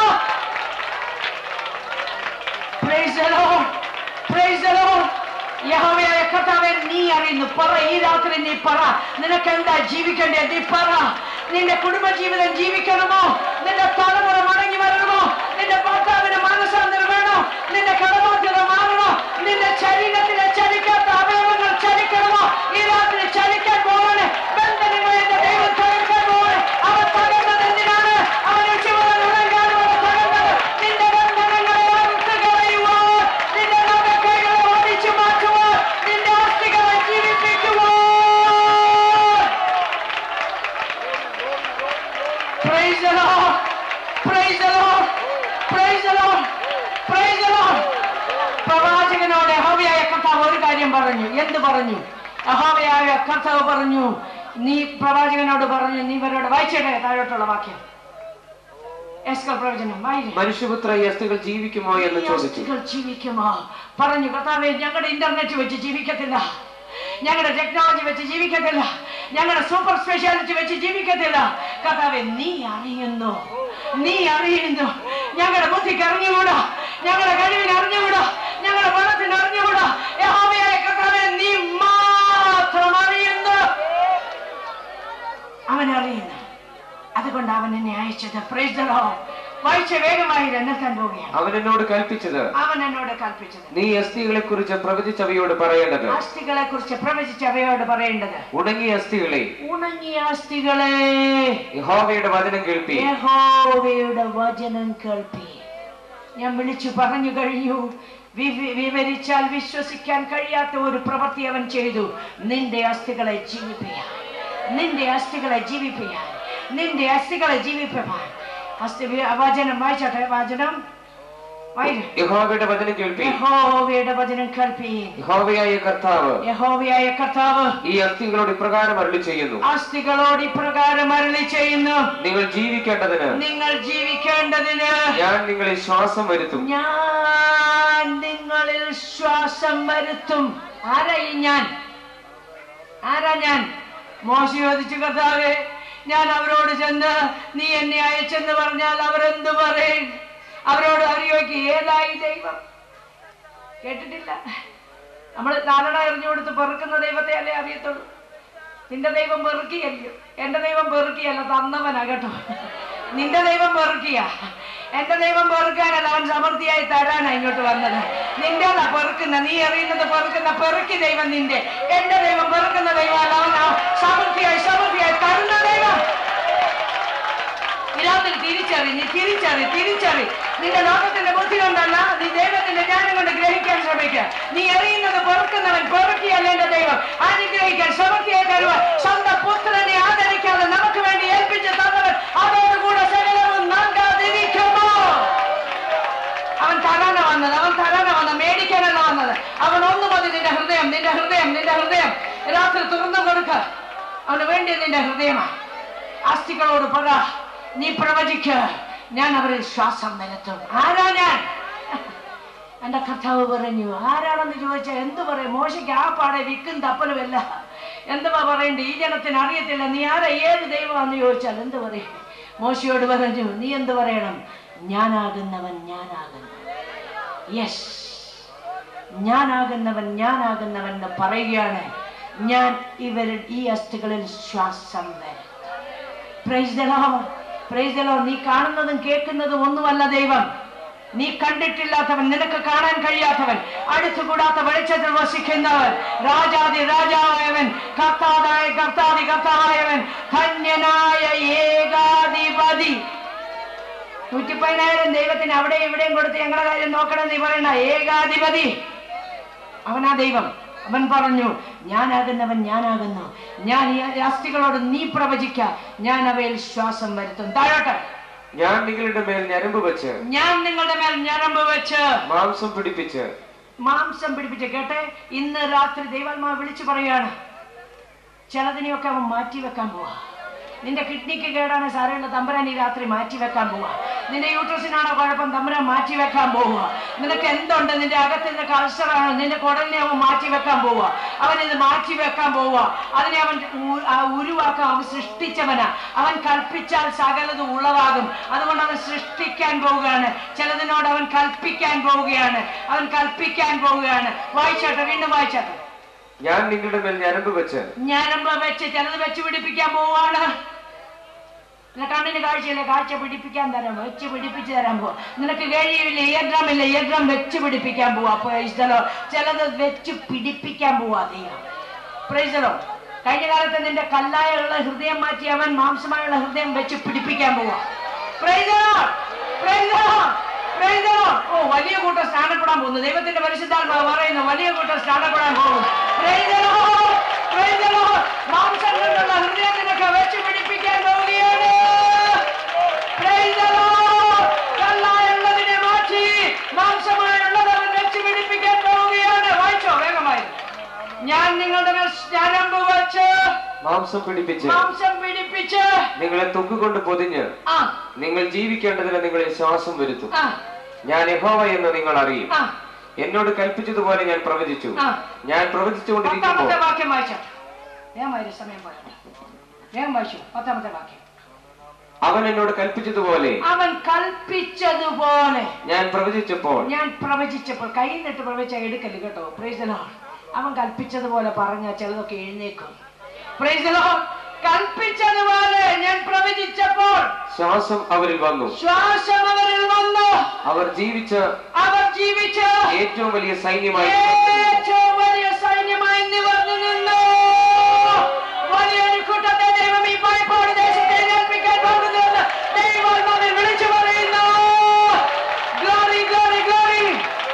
[SPEAKER 1] Praise the Lord. Praise the Lord. യഹോവയായ കർത്താവേ നീ അറിയുന്നു പറ ഈ രാത്രി നീ പറ നിനക്ക് എന്താ ജീവിക്കേണ്ടത് നീ പറ നിന്റെ കുടുംബജീവിതം ജീവിക്കണമോ നിന്റെ തലമുറ മടങ്ങി വരണമോ നിന്റെ ഭർത്താവിന് മാനസാന്തരം വേണോ നിന്റെ കടബാധ്യത മാറണോ നിന്റെ ശരീരത്തിലെ ചലിക്കാത്ത അവയവങ്ങൾ ചലിക്കണമോ ഈ രാത്രി ചലിക്കാൻ പോവാണ് ബന്ധനങ്ങളെ എന്റെ ദൈവം തകർക്കാൻ പോവാണ് അവൻ തകർന്നത് എന്തിനാണ് അവൻ ഉച്ചവരെ ഉണങ്ങാനും അവൻ തകർന്നത് നിന്റെ ബന്ധനങ്ങളെ അറുത്ത് കളയുവാൻ നിന്റെ നടക്കൈകളെ ഓടിച്ചു മാറ്റുവാൻ കാര്യം പറഞ്ഞു എന്ത് പറഞ്ഞു യഹോവയായ കർത്താവ് പറഞ്ഞു നീ പ്രവാചകനോട് പറഞ്ഞു നീ ഇവരോട് വായിച്ചേട്ടെ താഴോട്ടുള്ള വാക്യം എസ്കൽ പ്രവചനം വായിരേ
[SPEAKER 2] മനുഷ്യപുത്ര ഈ അസ്ഥികൾ ജീവിക്കുമോ എന്ന് ചോദിച്ചു
[SPEAKER 1] അസ്ഥികൾ ജീവിക്കുമോ പറഞ്ഞു കർത്താവേ ഞങ്ങളുടെ ഇന്റർനെറ്റ് വെച്ച് ജീവിക്കത്തില്ല ഞങ്ങളുടെ ടെക്നോളജി വെച്ച് ജീവിക്കത്തില്ല ഞങ്ങളുടെ സൂപ്പർ സ്പെഷ്യാലിറ്റി വെച്ച് ജീവിക്കത്തില്ല കർത്താവെ നീ അറിയുന്നു നീ അറിയുന്നു ഞങ്ങളുടെ ബുദ്ധിക്ക് അറിഞ്ഞുകൂടാ ഞങ്ങളുടെ കഴിവിന് അറിഞ്ഞുകൂടാ ഞങ്ങളുടെ പണത്തിന് അറിഞ്ഞുകൂടാ യഹോവയായ കർത്താവെ നീ മാത്രം അറിയുന്നു അവൻ അറിയുന്നു അതുകൊണ്ട് അവൻ എന്നെ അയച്ചത് പ്രൈസ് ദ ലോർഡ് വായിച്ച വേഗമായി എന്നെത്താൻ പോവുകയാണ്
[SPEAKER 2] അവൻ എന്നോട് കൽപ്പിച്ചത്
[SPEAKER 1] അവൻ എന്നോട് കൽപ്പിച്ചത്
[SPEAKER 2] നീ അസ്ഥികളെ കുറിച്ച് പ്രവചിച്ചവയോട് പറയേണ്ടത്
[SPEAKER 1] അസ്ഥികളെ കുറിച്ച് പ്രവചിച്ച് അവയോട് പറയേണ്ടത്
[SPEAKER 2] ഉണങ്ങിയ അസ്ഥികളെ
[SPEAKER 1] ഉണങ്ങിയ അസ്ഥികളെ
[SPEAKER 2] യഹോവയുടെ വചനം കേൾപ്പി
[SPEAKER 1] യഹോവയുടെ വചനം കേൾപ്പി ഞാൻ വിളിച്ചു പറഞ്ഞു കഴിഞ്ഞു വിവി- വിവരിച്ചാൽ വിശ്വസിക്കാൻ കഴിയാത്ത ഒരു പ്രവൃത്തി അവൻ ചെയ്തു നിന്റെ അസ്ഥികളെ ജീവിപ്പിക്കാൻ നിന്റെ അസ്ഥികളെ ജീവിപ്പിക്കാൻ നിന്റെ അസ്ഥികളെ ജീവിപ്പിക്കാൻ അസ്ഥി വചനം വായിച്ചോട്ടെ വചനം വായിരു
[SPEAKER 2] യഹോവയുടെ വചനം കേൾപ്പി
[SPEAKER 1] യഹോവയുടെ വചനം കേൾപ്പീൻ
[SPEAKER 2] യഹോവയായ കർത്താവ്
[SPEAKER 1] യഹോവയായ കർത്താവ്
[SPEAKER 2] ഈ അസ്ഥികളോട് ഇപ്രകാരം അരുളി ചെയ്യുന്നു
[SPEAKER 1] അസ്ഥികളോട് ഇപ്രകാരം അരുളി ചെയ്യുന്നു
[SPEAKER 2] നിങ്ങൾ ജീവിക്കേണ്ടതിന്
[SPEAKER 1] നിങ്ങൾ ജീവിക്കേണ്ടതിന്
[SPEAKER 2] ഞാൻ നിങ്ങളിൽ ശ്വാസം വരുത്തും
[SPEAKER 1] ഞാൻ നിങ്ങളിൽ ശ്വാസം വരുത്തും ആരാ ഈ ഞാൻ ആരാ ഞാൻ മോശ ചോദിച്ചു കർത്താവേ ഞാൻ അവരോട് ചെന്ന് നീ എന്നെ അയച്ചെന്ന് പറഞ്ഞാൽ അവരെന്ത് പറയും അവരോട് അറിയോക്ക് ഏതായി ദൈവം കേട്ടിട്ടില്ല നമ്മൾ നാലണ എറിഞ്ഞു കൊടുത്ത് പെറുക്കുന്ന ദൈവത്തെ അല്ലേ അറിയത്തുള്ളൂ നിന്റെ ദൈവം പെറുക്കിയല്ലോ എന്റെ ദൈവം പെറുക്കിയല്ല തന്നവനാ കേട്ടോ നിന്റെ ദൈവം പെറുക്കിയ എന്റെ ദൈവം പെറുക്കാനല്ല അവൻ സമൃദ്ധിയായി തരാനാ ഇങ്ങോട്ട് വന്നത് നിന്റെ പെറുക്കുന്ന നീ എറിയുന്നത് പെറുക്കുന്ന പെറുക്കി ദൈവം നിന്റെ എന്റെ ദൈവം പെറുക്കുന്ന ദൈവം അല്ല അവൻ ആ സമൃദ്ധിയായി സമൃദ്ധിയായി തരുന്ന ദൈവം ഇല്ലാത്തിൽ തിരിച്ചറി നീ തിരിച്ചറി തിരിച്ചറി നിന്റെ ലോകത്തിന്റെ ബുദ്ധി കൊണ്ടല്ല നീ ദൈവത്തിന്റെ ജ്ഞാനം കൊണ്ട് ഗ്രഹിക്കാൻ ശ്രമിക്കുക നീ എറിയുന്നത് പെറുക്കുന്നവൻ പെറുക്കിയല്ല എന്റെ ദൈവം അനുഗ്രഹിക്കാൻ സമൃദ്ധിയായി തരുവാൻ സ്വന്തം പുത്രനെ ആദരിക്കാതെ നമുക്ക് വേണ്ടി ഏൽപ്പിച്ച് തന്നവൻ അതോടുകൂടെ സകലവും നൽകാതിരിക്കുമോ അവൻ തരാന വന്നത് അവൻ തരാന വന്നത് മേടിക്കാനല്ല വന്നത് അവൻ ഒന്നു മതി നിന്റെ ഹൃദയം നിന്റെ ഹൃദയം നിന്റെ ഹൃദയം രാത്രി തുറന്നു കൊടുക്ക അവന് വേണ്ടി നിന്റെ ഹൃദയമാണ് അസ്ഥികളോട് പറ നീ പ്രവചിക്ക ഞാൻ അവരിൽ ശ്വാസം നിലത്തും ആരാ ഞാൻ എന്റെ കർത്താവ് പറഞ്ഞു ആരാണെന്ന് ചോദിച്ചാൽ എന്ത് പറയും മോശയ്ക്ക് ആ പാടെ വിക്കും തപ്പലുമല്ല എന്തുവാ പറയണ്ടേ ഈ ജനത്തിന് അറിയത്തില്ല നീ ആരാ ഏത് ദൈവമാണെന്ന് ചോദിച്ചാൽ എന്ത് പറയും മോശയോട് പറഞ്ഞു നീ എന്ത് പറയണം ഞാനാകുന്നവൻ ഞാനാകുന്നു യെസ് ഞാനാകുന്നവൻ ഞാനാകുന്നവൻ എന്ന് പറയുകയാണ് ഞാൻ ഇവരിൽ ഈ അസ്ഥികളിൽ ശ്വാസം വരും praise the lord praise the lord നീ കാണുന്നതും കേൾക്കുന്നതും ഒന്നുമല്ല ദൈവം നീ കണ്ടിട്ടില്ലാത്തവൻ നിനക്ക് കാണാൻ കഴിയാത്തവൻ അടുത്തുകൂടാത്ത വെളിച്ചത്തിൽ വസിക്കുന്നവൻ രാജാതി രാജാവായവൻ കർത്താതായ കർത്താതി കർത്താവായവൻ ധന്യനായ ഏകാധിപതി നൂറ്റിപ്പതിനായിരം ദൈവത്തിന് അവിടെ ഇവിടെയും കൊടുത്ത് ഞങ്ങളുടെ കാര്യം നോക്കണം നീ പറയണ ഏകാധിപതി അവനാ ദൈവം അവൻ പറഞ്ഞു ഞാനാകുന്നവൻ ഞാനാകുന്നു ഞാൻ ഈ അസ്ഥികളോട് നീ പ്രവചിക്ക ഞാൻ അവയിൽ ശ്വാസം വരുത്തും താഴോട്ട്
[SPEAKER 2] ഞാൻ നിങ്ങളുടെ മേൽ ഞരമ്പ് വെച്ച്
[SPEAKER 1] ഞാൻ നിങ്ങളുടെ മേൽ ഞരമ്പ് വെച്ച്
[SPEAKER 2] മാംസം പിടിപ്പിച്ച്
[SPEAKER 1] മാംസം പിടിപ്പിച്ച് കേട്ടെ ഇന്ന് രാത്രി ദൈവാത്മാവ് വിളിച്ചു പറയാണ് ചിലതിനെയൊക്കെ അവൻ മാറ്റി വെക്കാൻ പോവാ നിന്റെ കിഡ്നിക്ക് കേടാണ് സാരമുള്ള തമ്പുരാൻ ഈ രാത്രി മാറ്റി വെക്കാൻ പോവാ നിന്റെ യൂട്രസിനാണോ കുഴപ്പം തമ്പുരാൻ മാറ്റി വെക്കാൻ പോവുക നിനക്ക് എന്തുണ്ട് നിന്റെ അകത്ത് നിനക്ക് അൾസറാണ് നിന്റെ കുടലിനെ അവൻ മാറ്റി വെക്കാൻ പോവുക അവൻ ഇത് മാറ്റി വെക്കാൻ പോവുക അതിനെ അവൻ ഉ- ആ ഉരുവാക്കാൻ അവൻ സൃഷ്ടിച്ചവനാ അവൻ കൽപ്പിച്ചാൽ സകലത് ഉളവാകും അതുകൊണ്ട് അവൻ സൃഷ്ടിക്കാൻ പോവുകയാണ് ചിലതിനോട് അവൻ കൽപ്പിക്കാൻ പോവുകയാണ് അവൻ കൽപ്പിക്കാൻ പോവുകയാണ് വായിച്ചാട്ടെ വീണ്ടും വായിച്ചാട്ടെ
[SPEAKER 2] ഞാൻ നിങ്ങളുടെ മേൽ ഞരമ്പ് വെച്ച്
[SPEAKER 1] ഞാനമ്പ വെച്ച് ചിലത് വെച്ച് പിടിപ്പിക്കാൻ പോവാണ് നിനക്ക് കണ്ണിന് കാഴ്ചയില്ല കാഴ്ച പിടിപ്പിക്കാൻ തരാം വെച്ച് പിടിപ്പിച്ച് തരാൻ പോവാ നിനക്ക് കഴിയില്ല ഇയർഡ്രം ഇല്ല ഇയർഡ്രം വെച്ച് പിടിപ്പിക്കാൻ പോവാ പ്രൈസലോ ചിലത് വെച്ച് പിടിപ്പിക്കാൻ പോവാ ദൈവം പ്രൈസലോ കഴിഞ്ഞ കാലത്ത് നിന്റെ കല്ലായുള്ള ഹൃദയം മാറ്റി അവൻ മാംസമായുള്ള ഹൃദയം വെച്ച് പിടിപ്പിക്കാൻ പോവാ പ്രൈസലോ പ്രൈസലോ പ്രൈസലോ ഓ വലിയ കൂട്ടം സ്നാനപ്പെടാൻ പോകുന്നു ദൈവത്തിന്റെ പരിശുദ്ധാത്മാവ് പറയുന്നു വലിയ കൂട്ടം സ്നാനപ്പെടാൻ പോകുന്നു പ്രൈസലോ പ്രൈസലോ മാംസം കൊണ്ടുള്ള ഹൃദയം നിനക്ക് വെച്ച് പിടിപ്പിക്കാൻ പോവുകയാണ് പ്രൈസലോ കല്ലായുള്ളതിനെ മാറ്റി മാംസമായുള്ളത് അവൻ വെച്ച് പിടിപ്പിക്കാൻ പോവുകയാണ് വായിച്ചോ വേഗമായി ഞാൻ നിങ്ങളുടെ മേൽ ഞരമ്പ് വെച്ച്
[SPEAKER 2] മാംസം പിടിപ്പിച്ച്
[SPEAKER 1] മാംസം പിടിപ്പിച്ച്
[SPEAKER 2] നിങ്ങളെ തൊക്കുകൊണ്ട് പൊതിഞ്ഞ്
[SPEAKER 1] ആ
[SPEAKER 2] നിങ്ങൾ ജീവിക്കേണ്ടതിന് നിങ്ങളെ ശ്വാസം വരുത്തും
[SPEAKER 1] ആ
[SPEAKER 2] ഞാൻ യഹോവ എന്ന് നിങ്ങൾ അറിയും
[SPEAKER 1] ആ
[SPEAKER 2] എന്നോട് കൽപ്പിച്ചതുപോലെ ഞാൻ പ്രവചിച്ചു
[SPEAKER 1] ആ.
[SPEAKER 2] ഞാൻ പ്രവചിച്ചുകൊണ്ടിരിക്കുമ്പോൾ
[SPEAKER 1] പത്താമത്തെ വാക്യം വായിച്ചോട്ടെ വേഗമായി സമയം പോയത് വേഗം വായിച്ചു പത്താമത്തെ വാക്യം
[SPEAKER 2] അവൻ എന്നോട് കൽപ്പിച്ചതുപോലെ
[SPEAKER 1] അവൻ കൽപ്പിച്ചതുപോലെ
[SPEAKER 2] ഞാൻ പ്രവചിച്ചപ്പോൾ
[SPEAKER 1] ഞാൻ പ്രവചിച്ചപ്പോൾ കൈ നിട്ട് പ്രവചിച്ച എടുക്കല് കേട്ടോ പ്രൈസലോ അവൻ കൽപ്പിച്ചതുപോലെ പറഞ്ഞ ചിലതൊക്കെ എഴുന്നേക്കും പ്രൈസലോ കൽപ്പിച്ചതുപോലെ ഞാൻ പ്രവചിച്ചപ്പോൾ
[SPEAKER 2] ശ്വാസം അവരിൽ വന്നു
[SPEAKER 1] ശ്വാസം അവരിൽ വന്നു
[SPEAKER 2] അവർ ജീവിച്ച
[SPEAKER 1] അവർ ജീവിച്ച്
[SPEAKER 2] ഏറ്റവും വലിയ സൈന്യമായി
[SPEAKER 1] ഏറ്റവും വലിയ സൈന്യമായി നിവർന്നു നിന്നു വലിയൊരു കൂട്ടത്തെ ദൈവം ഈ പായ്പാട് ദേശത്തെ ഏൽപ്പിക്കാൻ പോകുന്നുവെന്ന് ദൈവം നമ്മെ വിളിച്ചു പറയുന്നു ഗ്ലോറി ഗ്ലോറി ഗ്ലോറി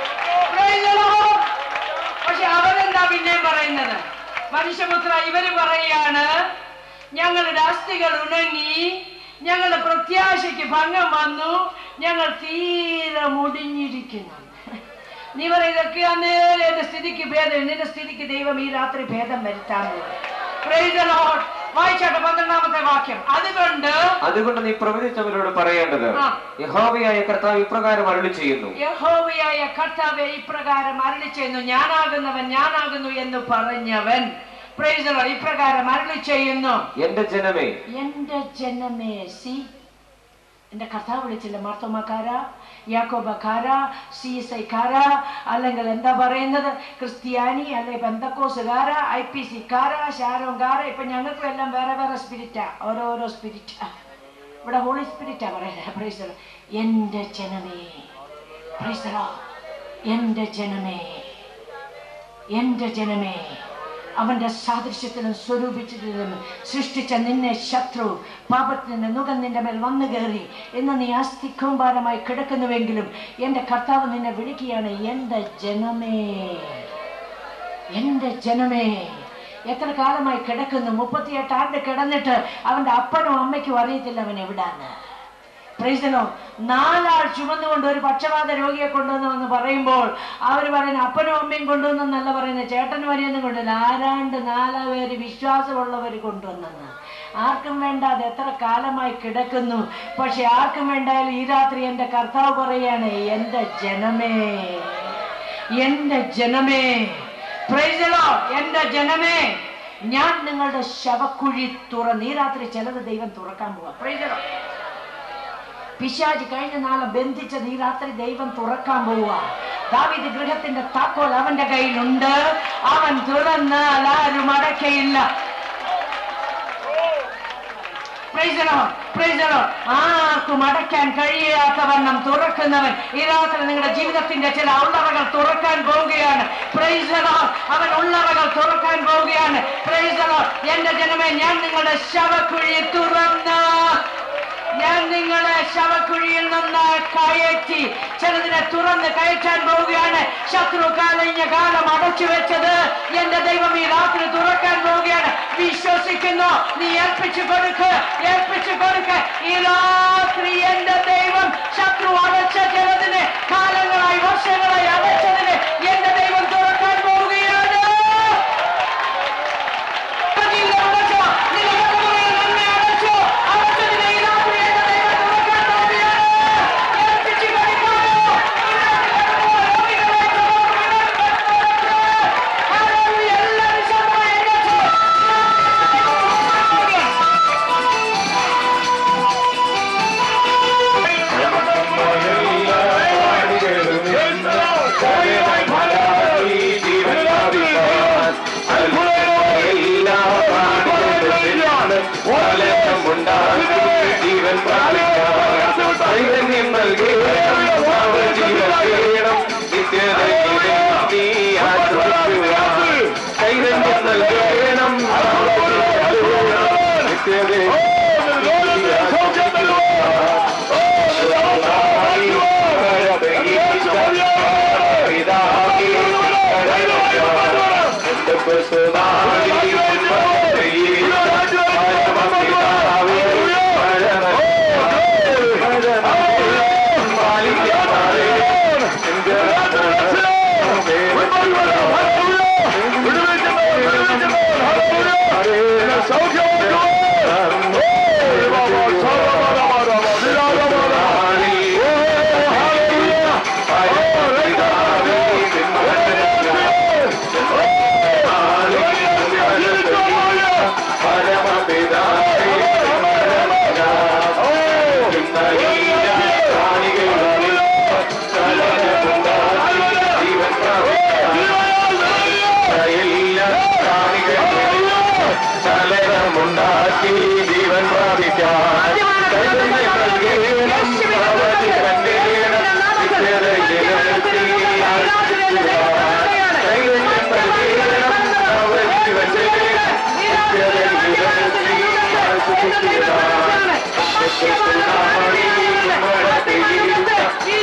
[SPEAKER 1] പക്ഷെ അവരെന്താ പിന്നെയും പറയുന്നത് മനുഷ്യപുത്ര ഇവര് പറയാണ് ഞങ്ങളുടെ അസ്ഥികൾ ഉണങ്ങി ഞങ്ങളുടെ പ്രത്യാശയ്ക്ക് ഭംഗം വന്നു ഞങ്ങൾ തീരെ മുടിഞ്ഞിരിക്കുന്നു നീ പറയും ഇതൊക്കെ അന്നേരം എന്റെ സ്ഥിതിക്ക് ഭേദം നിന്റെ സ്ഥിതിക്ക് ദൈവം ഈ രാത്രി ഭേദം വരുത്താൻ പോകും. Praise the Lord. വായിച്ചാട്ടെ പന്ത്രണ്ടാമത്തെ വാക്യം അതുകൊണ്ട്
[SPEAKER 2] അതുകൊണ്ട് നീ പ്രവചിച്ചവരോട് പറയേണ്ടത്
[SPEAKER 1] ആ.
[SPEAKER 2] യഹോവയായ കർത്താവ് ഇപ്രകാരം അരുളി ചെയ്യുന്നു
[SPEAKER 1] യഹോവയായ കർത്താവെ ഇപ്രകാരം അരളി ചെയ്യുന്നു ഞാനാകുന്നവൻ ഞാനാകുന്നു എന്ന് പറഞ്ഞവൻ Praise the Lord. ഇപ്രകാരം അരളി ചെയ്യുന്നു
[SPEAKER 2] എന്റെ ജനമേ
[SPEAKER 1] എന്റെ ജനമേ സി എന്റെ കർത്താവ് വിളിച്ചില്ല മാർത്തോമാക്കാര യാക്കോബക്കാര സി എസ് ഐക്കാര അല്ലെങ്കിൽ എന്താ പറയുന്നത് ക്രിസ്ത്യാനി അല്ലെ ബന്ധക്കോസുകാര ഐ പി സിക്കാര ഷാരോങ്കാര ഇപ്പൊ ഞങ്ങൾക്കും എല്ലാം വേറെ വേറെ സ്പിരിറ്റാ ഓരോരോ സ്പിരിറ്റാ ഇവിടെ ഹോളി സ്പിരിറ്റാ പറയുന്നത് Praise the Lord. എന്റെ ജനമേ Praise the Lord. എന്റെ ജനമേ എന്റെ ജനമേ അവന്റെ സാദൃശ്യത്തിലും സ്വരൂപിച്ചിട്ടിലും സൃഷ്ടിച്ച നിന്നെ ശത്രു പാപത്തിന്റെ നുകം നിന്റെ മേൽ വന്നു കയറി എന്ന് നീ അസ്ഥിക്കൂമ്പാരമായി കിടക്കുന്നുവെങ്കിലും എന്റെ കർത്താവ് നിന്നെ വിളിക്കുകയാണ് എന്റെ ജനമേ എന്റെ ജനമേ എത്ര കാലമായി കിടക്കുന്നു മുപ്പത്തിയെട്ട് ആണ്ട് കിടന്നിട്ട് അവന്റെ അപ്പനും അമ്മയ്ക്കും അറിയത്തില്ല അവൻ എവിടാന്ന് പ്രൈസലോ നാലാൾ ചുമന്നുകൊണ്ട് ഒരു പക്ഷപാത രോഗിയെ കൊണ്ടുവന്നു പറയുമ്പോൾ അവർ പറയുന്ന അപ്പനും അമ്മയും കൊണ്ടുവന്നെന്നല്ല പറയുന്നത് ചേട്ടനും വരെയൊന്നും കൊണ്ടുവന്നില്ല ആരാണ്ട് നാലാ പേര് വിശ്വാസമുള്ളവർ കൊണ്ടുവന്നെന്ന് ആർക്കും വേണ്ടാതെ എത്ര കാലമായി കിടക്കുന്നു പക്ഷെ ആർക്കും വേണ്ടായാലും ഈ രാത്രി എൻ്റെ കർത്താവ് പറയാണ് എൻ്റെ ജനമേ എൻ്റെ ജനമേ പ്രൈസലോ എൻ്റെ ജനമേ ഞാൻ നിങ്ങളുടെ ശവക്കുഴി തുറന്ന് ഈ രാത്രി ചിലത് ദൈവം തുറക്കാൻ പോവാ പ്രൈസലോ പിശാജ് കഴിഞ്ഞ നാളെ ബന്ധിച്ചത് ഈ രാത്രി ദൈവം തുറക്കാൻ പോവുക ദാവിദ് ഗൃഹത്തിന്റെ താക്കോൽ അവന്റെ കയ്യിലുണ്ട് അവൻ തുറന്നാൽ ആരും അടക്കയില്ല Praise the Lord. Praise the Lord. ആർക്കും അടയ്ക്കാൻ കഴിയാത്തവണ്ണം തുറക്കുന്നവൻ ഈ രാത്രി നിങ്ങളുടെ ജീവിതത്തിന്റെ ചില ഉള്ളറകൾ തുറക്കാൻ പോവുകയാണ് Praise the Lord. അവൻ ഉള്ളറകൾ തുറക്കാൻ പോവുകയാണ് Praise the Lord. എന്റെ ജനമേ ഞാൻ നിങ്ങളുടെ ശവക്കുഴി തുറന്ന് ഞാൻ നിങ്ങളെ ശവക്കുഴിയിൽ നിന്ന് കയറ്റി ചിലതിനെ തുറന്ന് കയറ്റാൻ പോവുകയാണ് ശത്രു കഴിഞ്ഞ കാലം അടച്ചു വെച്ചത് എന്റെ ദൈവം ഈ രാത്രി തുറക്കാൻ പോവുകയാണ് വിശ്വസിക്കുന്നു നീ ഏൽപ്പിച്ചു കൊടുക്ക് ഏൽപ്പിച്ചു കൊടുക്ക് ഈ രാത്രി എന്റെ ദൈവം ശത്രു അടച്ച ചിലതിന് കാലങ്ങളായി വർഷങ്ങളായി അടച്ചതിന് എന്റെ ദൈവം തുറക്കാൻ പോവുകയാണ് പതിയില്ല അടച്ചോ നിന്റെ തലമുറയിൽ നന്മ അടച്ചോ അടച്ചതിനെ ഈ രാത്രി എന്റെ ദൈവം തുറക്കാൻ പോവുകയാണ് ഏൽപ്പിച്ചു കൊടുക്കാമോ എല്ലാവരും ശബ്ദമായി എഴുന്നേറ്റോ.
[SPEAKER 3] Hallelujah! ആക്കി ജീവൻ പ്രാപിക്കാൻ ചൈതന്യം നൽകണം അവധി കണ്ടേണം നിത്യതയിലെത്തി ആശിക്കുവാൻ ചൈതന്യം നൽകണം അവധി കണ്ടേണം നിത്യതയിലെത്തി ആശിക്കുവാൻ നാളി മഴ പെയ്യുന്ന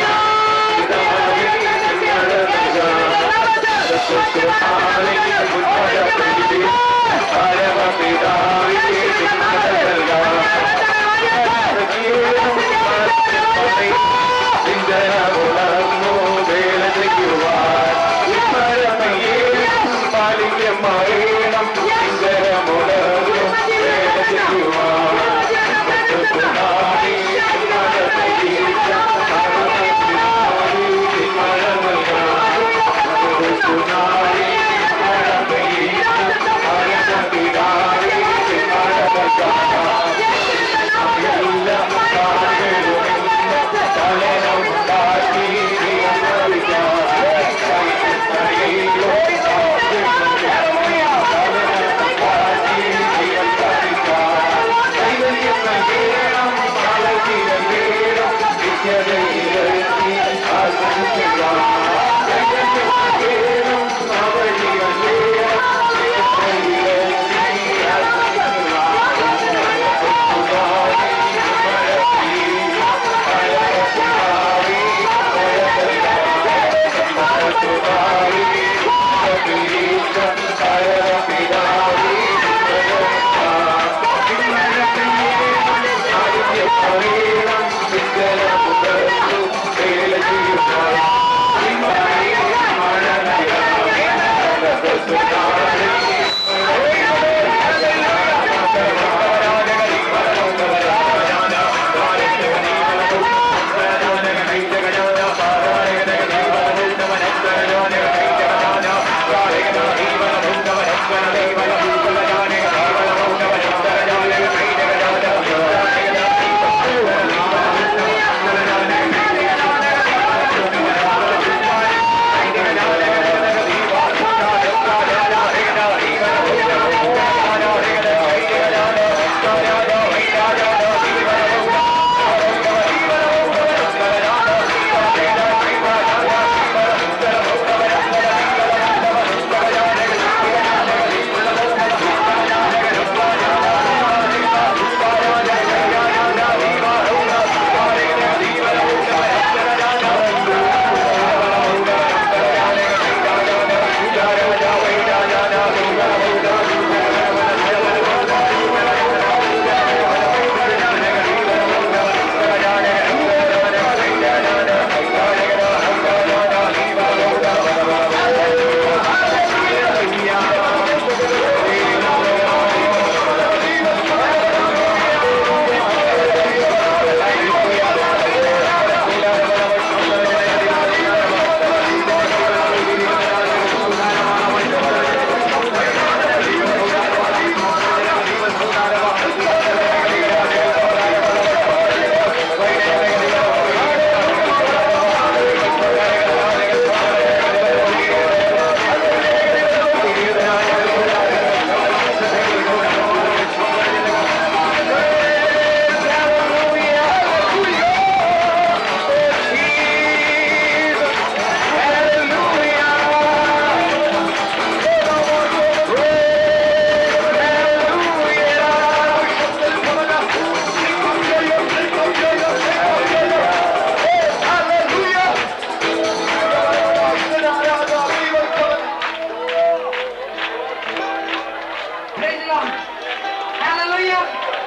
[SPEAKER 1] Praise the Lord. Hallelujah.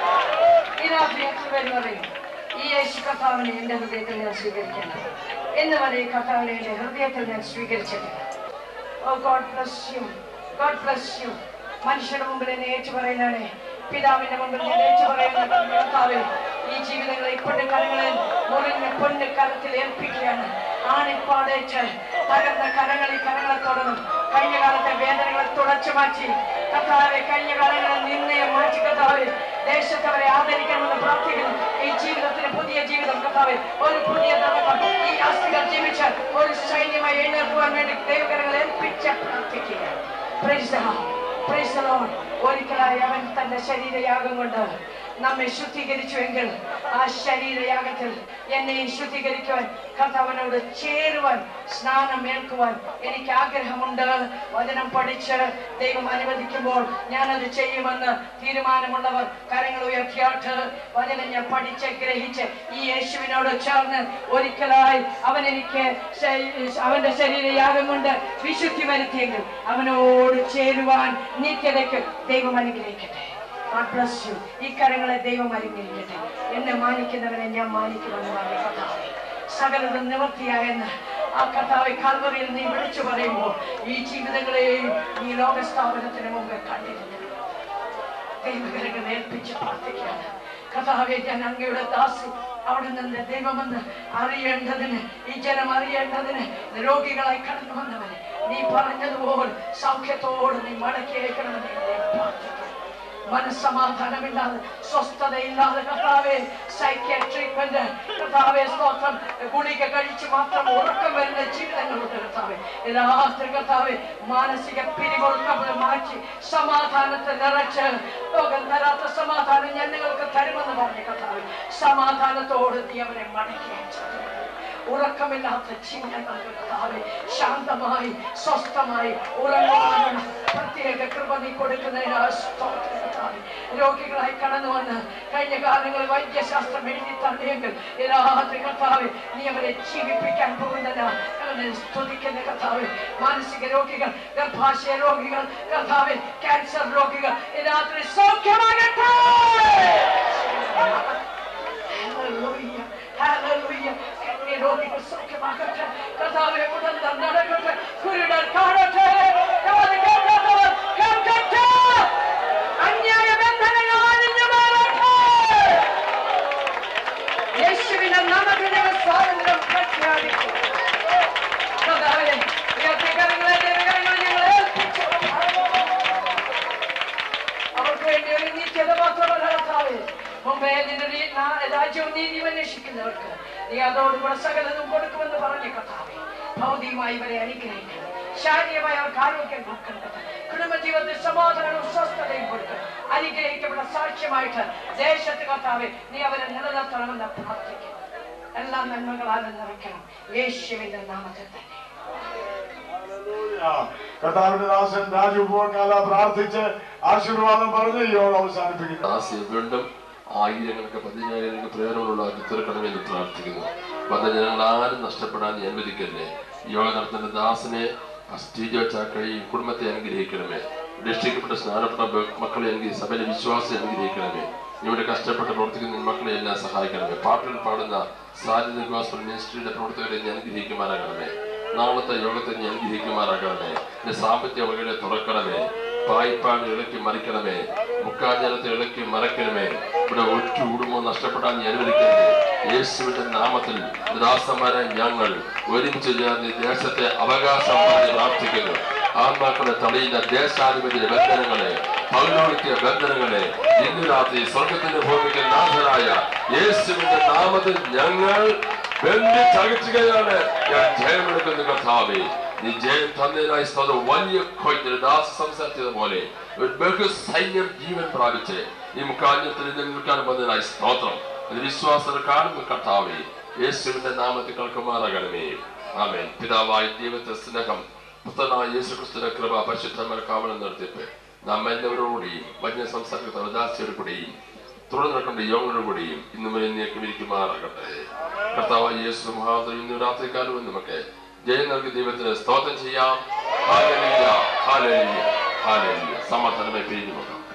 [SPEAKER 1] ഈ രാത്രി എത്ര പേര് പറയും ഈ യേശു കർത്താവിനെ എന്റെ ഹൃദയത്തിൽ ഞാൻ സ്വീകരിക്കണം എന്ന് വരെ ഈ കർത്താവിനെ എന്റെ ഹൃദയത്തിൽ ഞാൻ സ്വീകരിച്ചിട്ടില്ല oh God bless you God bless you മനുഷ്യരുടെ മുമ്പിൽ എന്നെ ഏറ്റു പറയുന്നതാണ് പിതാവിന്റെ മുമ്പിൽ ഞാൻ ഏറ്റു പറയുന്ന കർത്താവ് ഈ ജീവിതങ്ങളെ ഇപ്പോഴും കരങ്ങളിൽ മുറിഞ്ഞ പൊന്ന് കരത്തിൽ ഏൽപ്പിക്കുകയാണ് ആണിപ്പാടേറ്റ് തകർന്ന കരങ്ങളിൽ കരങ്ങളെ തുടർന്നും കഴിഞ്ഞ കാലത്തെ വേദനകളെ തുടച്ചു മാറ്റി കർത്താവെ കഴിഞ്ഞ കാലങ്ങളിൽ നിന്നെ മാറ്റി കർത്താവ് ദേശത്തവരെ ആദരിക്കണമെന്ന് പ്രാർത്ഥിക്കുന്നു ഈ ജീവിതത്തിന് പുതിയ ജീവിതം കർത്താവ് ഒരു പുതിയ തുടക്കം ഈ ആസ്തികൾ ജീവിച്ചാൽ ഒരു സൈന്യമായി എഴുന്നേൽക്കുവാൻ വേണ്ടി ദൈവകരങ്ങൾ ഏൽപ്പിച്ച് പ്രാർത്ഥിക്കുക Praise the Lord. Praise the Lord. ഒരിക്കലായി അവൻ തന്റെ ശരീരയാഗം കൊണ്ട് നമ്മെ ശുദ്ധീകരിച്ചുവെങ്കിൽ ആ ശരീരയാഗത്തിൽ എന്നെ ശുദ്ധീകരിക്കുവാൻ കർത്താവിനോട് ചേരുവാൻ സ്നാനം ഏൽക്കുവാൻ എനിക്ക് ആഗ്രഹമുണ്ട് വചനം പഠിച്ച് ദൈവം അനുവദിക്കുമ്പോൾ ഞാനത് ചെയ്യുമെന്ന് തീരുമാനമുള്ളവർ കരങ്ങൾ ഉയർത്തിയാട്ട് വചനം ഞാൻ പഠിച്ച് ഗ്രഹിച്ച് ഈ യേശുവിനോട് ചേർന്ന് ഒരിക്കലായി അവൻ എനിക്ക് ശ- അവന്റെ ശരീരയാഗം കൊണ്ട് വിശുദ്ധി വരുത്തിയെങ്കിൽ അവനോട് ചേരുവാൻ നിത്യതയ്ക്ക് ദൈവം അനുഗ്രഹിക്കട്ടെ God bless you. ഈ കരങ്ങളെ ദൈവം അനുഗ്രഹിക്കട്ടെ എന്നെ മാനിക്കുന്നവനെ ഞാൻ മാനിക്കുമെന്ന് പറഞ്ഞ കഥാവെ സകലതും നിവൃത്തിയായെന്ന് ആ കഥാവെ കാൽവറിയിൽ നീ വിളിച്ചു പറയുമ്പോൾ ഈ ജീവിതങ്ങളെയും ഈ ലോകസ്ഥാപനത്തിന് മുമ്പ് കണ്ടിരുന്നു ദൈവകരങ്ങൾ ഏൽപ്പിച്ച് പ്രാർത്ഥിക്കുകയാണ് കഥാവെ ഞാൻ അങ്ങയുടെ ദാസി അവിടെ നിന്ന് ദൈവമെന്ന് അറിയേണ്ടതിന് ഈ ജനം അറിയേണ്ടതിന് രോഗികളായി കടന്നു വന്നവന് നീ പറഞ്ഞതുപോലെ സൗഖ്യത്തോട് നീ മടക്കി അയക്കണമെന്ന് ഞാൻ പ്രാർത്ഥിക്കുന്നു മനസ്സമാധാനമില്ലാതെ സ്വസ്ഥതയില്ലാതെ കർത്താവെ സൈക്യാട്രീറ്റ്മെന്റ് കർത്താവെ സ്തോത്രം ഗുളിക കഴിച്ച് മാത്രം ഉറക്കം വരുന്ന ജീവിതങ്ങളുണ്ട് കർത്താവെ രാത്രി കർത്താവെ മാനസിക പിരിമുറുക്കം മാറ്റി സമാധാനത്തെ നിറച്ച് ലോകം തരാത്ത സമാധാനം ഞാൻ നിങ്ങൾക്ക് തരുമെന്ന് പറഞ്ഞു കർത്താവെ സമാധാനത്തോട് നീ അവരെ മടക്കി അയച്ചു ഉറക്കമില്ലാത്ത ചിന്തകൾ കർത്താവെ ശാന്തമായി സ്വസ്ഥമായി ഉറങ്ങുവാനുള്ള പ്രത്യേക കൃപ നീ കൊടുക്കുന്നതിനാൽ സ്തോത്രം കർത്താവെ. രോഗികളായി കടന്നു വന്ന് കഴിഞ്ഞ കാലങ്ങളിൽ വൈദ്യശാസ്ത്രം എഴുതി തള്ളിയെങ്കിൽ ഈ രാത്രി കർത്താവ് നീ അവരെ ജീവിപ്പിക്കാൻ പോകുന്നതിനാ അവനെ സ്തുതിക്കുന്ന കർത്താവ് മാനസിക രോഗികൾ ഗർഭാശയ രോഗികൾ കർത്താവ് ക്യാൻസർ രോഗികൾ ഈ രാത്രി സൗഖ്യമാകട്ടെ Hallelujah. Hallelujah. എന്നീ രോഗികൾ സൗഖ്യമാകട്ടെ കർത്താവെ ഉടന്തം നടക്കട്ടെ കുരുടർ കാണട്ടെ കാത് കേൾക്കാത്തവർ കേൾക്കട്ടെ അന്യായ ബന്ധനങ്ങൾ അഴിഞ്ഞു മാറട്ടെ യേശുവിന്റെ നാമത്തിൽ ഞങ്ങൾ സ്വാതന്ത്ര്യം പ്രഖ്യാപിക്കും കർത്താവേ, ഉയർത്തിയ കരങ്ങളെ ദൈവകരങ്ങൾ ഞങ്ങൾ ഏൽപ്പിച്ചു അവർക്ക് വേണ്ടി ഒരു നിത്യത മാത്രമല്ല കർത്താവേ മുമ്പേ നിന്റെ നീ- നാ- രാജ്യവും നീതിയും അന്വേഷിക്കുന്നവർക്ക് നീ അതോടുകൂടെ സകലതും കൊടുക്കുമെന്ന് പറഞ്ഞ കർത്താവേ ഭൗതികമായി ഇവരെ അനുഗ്രഹിക്കണം ശാരീരികമായി അവർക്ക് ആരോഗ്യം കൊടുക്കേണ്ടത് കുടുംബജീവിതത്തിൽ സമാധാനവും സ്വസ്ഥതയും കൊടുക്കണം അനുഗ്രഹിക്കപ്പെട്ട സാക്ഷ്യമായിട്ട് ദേശത്ത് കർത്താവെ നീ അവരെ നിലനിർത്തണമെന്ന് പ്രാർത്ഥിക്കുന്നു എല്ലാ നന്മകളാലും നിറയ്ക്കണം യേശുവിന്റെ നാമത്തിൽ തന്നെ
[SPEAKER 4] കർത്താവിന്റെ ദാസൻ രാജു പോക്കാല പ്രാർത്ഥിച്ച് ആശീർവാദം പറഞ്ഞ് ഈ യോഗം അവസാനിപ്പിക്കുന്നു
[SPEAKER 5] ദാസ്യ വീണ്ടും ആയിരങ്ങൾക്ക് പതിനായിരങ്ങൾക്ക് പ്രയോജനമുള്ളവർക്ക് തീർക്കണമെന്ന് പ്രാർത്ഥിക്കുന്നു വന്ന ജനങ്ങൾ ആരും നഷ്ടപ്പെടാൻ നീ അനുവദിക്കല്ലേ യോഗ നടത്തുന്ന ദാസനെ സ്റ്റേജ് വെച്ചാക്കളി കുടുംബത്തെ അനുഗ്രഹിക്കണമേ രക്ഷിക്കപ്പെട്ട സ്നാനപ്പെട്ട ബ- മക്കളെ അനുഗ്രഹി സഭയിലെ വിശ്വാസം അനുഗ്രഹിക്കണമേ ഇവിടെ കഷ്ടപ്പെട്ട് പ്രവർത്തിക്കുന്ന നിൻ മക്കളെ എല്ലാം സഹായിക്കണമേ പാട്ടുകൾ പാടുന്ന സാധ്യത ഗോസ്ബൽ മിനിസ്ട്രിയുടെ പ്രവർത്തകരെ നീ അനുഗ്രഹിക്കുമാറാകണമേ നാളത്തെ യോഗത്തെ നീ അനുഗ്രഹിക്കുമാറാകണമേ നിന്റെ സാമ്പത്തിക വകകളെ തുറക്കണമേ പായ്പാട് ഇളക്കി മറിക്കണമേ മുക്കാജലത്തെ ഇളക്കി മറക്കണമേ ഇവിടെ ഒറ്റ കുടുംബം നഷ്ടപ്പെടാൻ നീ അനുവദിക്കണമേ യേശുവിന്റെ നാമത്തിൽ ദാസന്മാരെ ഞങ്ങൾ ഒരുമിച്ച് ചേർന്ന് ഈ ദേശത്തെ അവകാശം പറഞ്ഞ് പ്രാർത്ഥിക്കുന്നു ആത്മാക്കളെ തടയുന്ന ദേശാധിപതിയുടെ ബന്ധനങ്ങളെ പൗരോണിക്യ ബന്ധനങ്ങളെ ഇന്ന് രാത്രി സ്വർഗത്തിന്റെ ഭൂമിക്ക് നാഥനായ യേശുവിന്റെ നാമത്തിൽ ഞങ്ങൾ ബന്ധിച്ചകറ്റുകയാണ് ഞാൻ ജയമെടുക്കുന്ന കർത്താവേ നീ ജയം തന്നതിനായി സ്തോത്രം വലിയ കൊയ്ത്തിന് ദാസ സംസാരിച്ചതുപോലെ ഒരു ബഹു സൈന്യം ജീവൻ പ്രാപിച്ച് ഈ മുക്കാഞ്ഞത്തിൽ നിന്ന് നിൽക്കാൻ വന്നതിനായി സ്തോത്രം അത് വിശ്വാസം കാണുന്ന കർത്താവേ യേശുവിന്റെ നാമത്തിൽ കേൾക്കുമാറാകണമേ ആമേൻ പിതാവായ ദൈവത്തെ സ്നേഹം പുത്രനായ യേശു ക്രിസ്തുവിന്റെ കൃപ പരിശുദ്ധന്മാർ കാവലം നിർത്തിപ്പ് നാം എല്ലാവരോടുകൂടിയും വന്യ സംസാരിക്കുന്ന ഉദാസിയോട് കൂടിയും തുടർന്ന് നടക്കേണ്ട യോഗങ്ങളോട് കൂടിയും ഇന്നും എന്നേക്കും ഇരിക്കുമാറാകട്ടെ കർത്താവായ യേശു മഹാദേവൻ ഇന്ന് രാത്രികാലവും നമുക്ക് ജയം നൽകി ദൈവത്തിന് സ്തോത്രം ചെയ്യാം ഹാലലിയ ഹാലലിയ ഹാലലിയ സമാധാനമായി പിരിഞ്ഞു നോക്കാം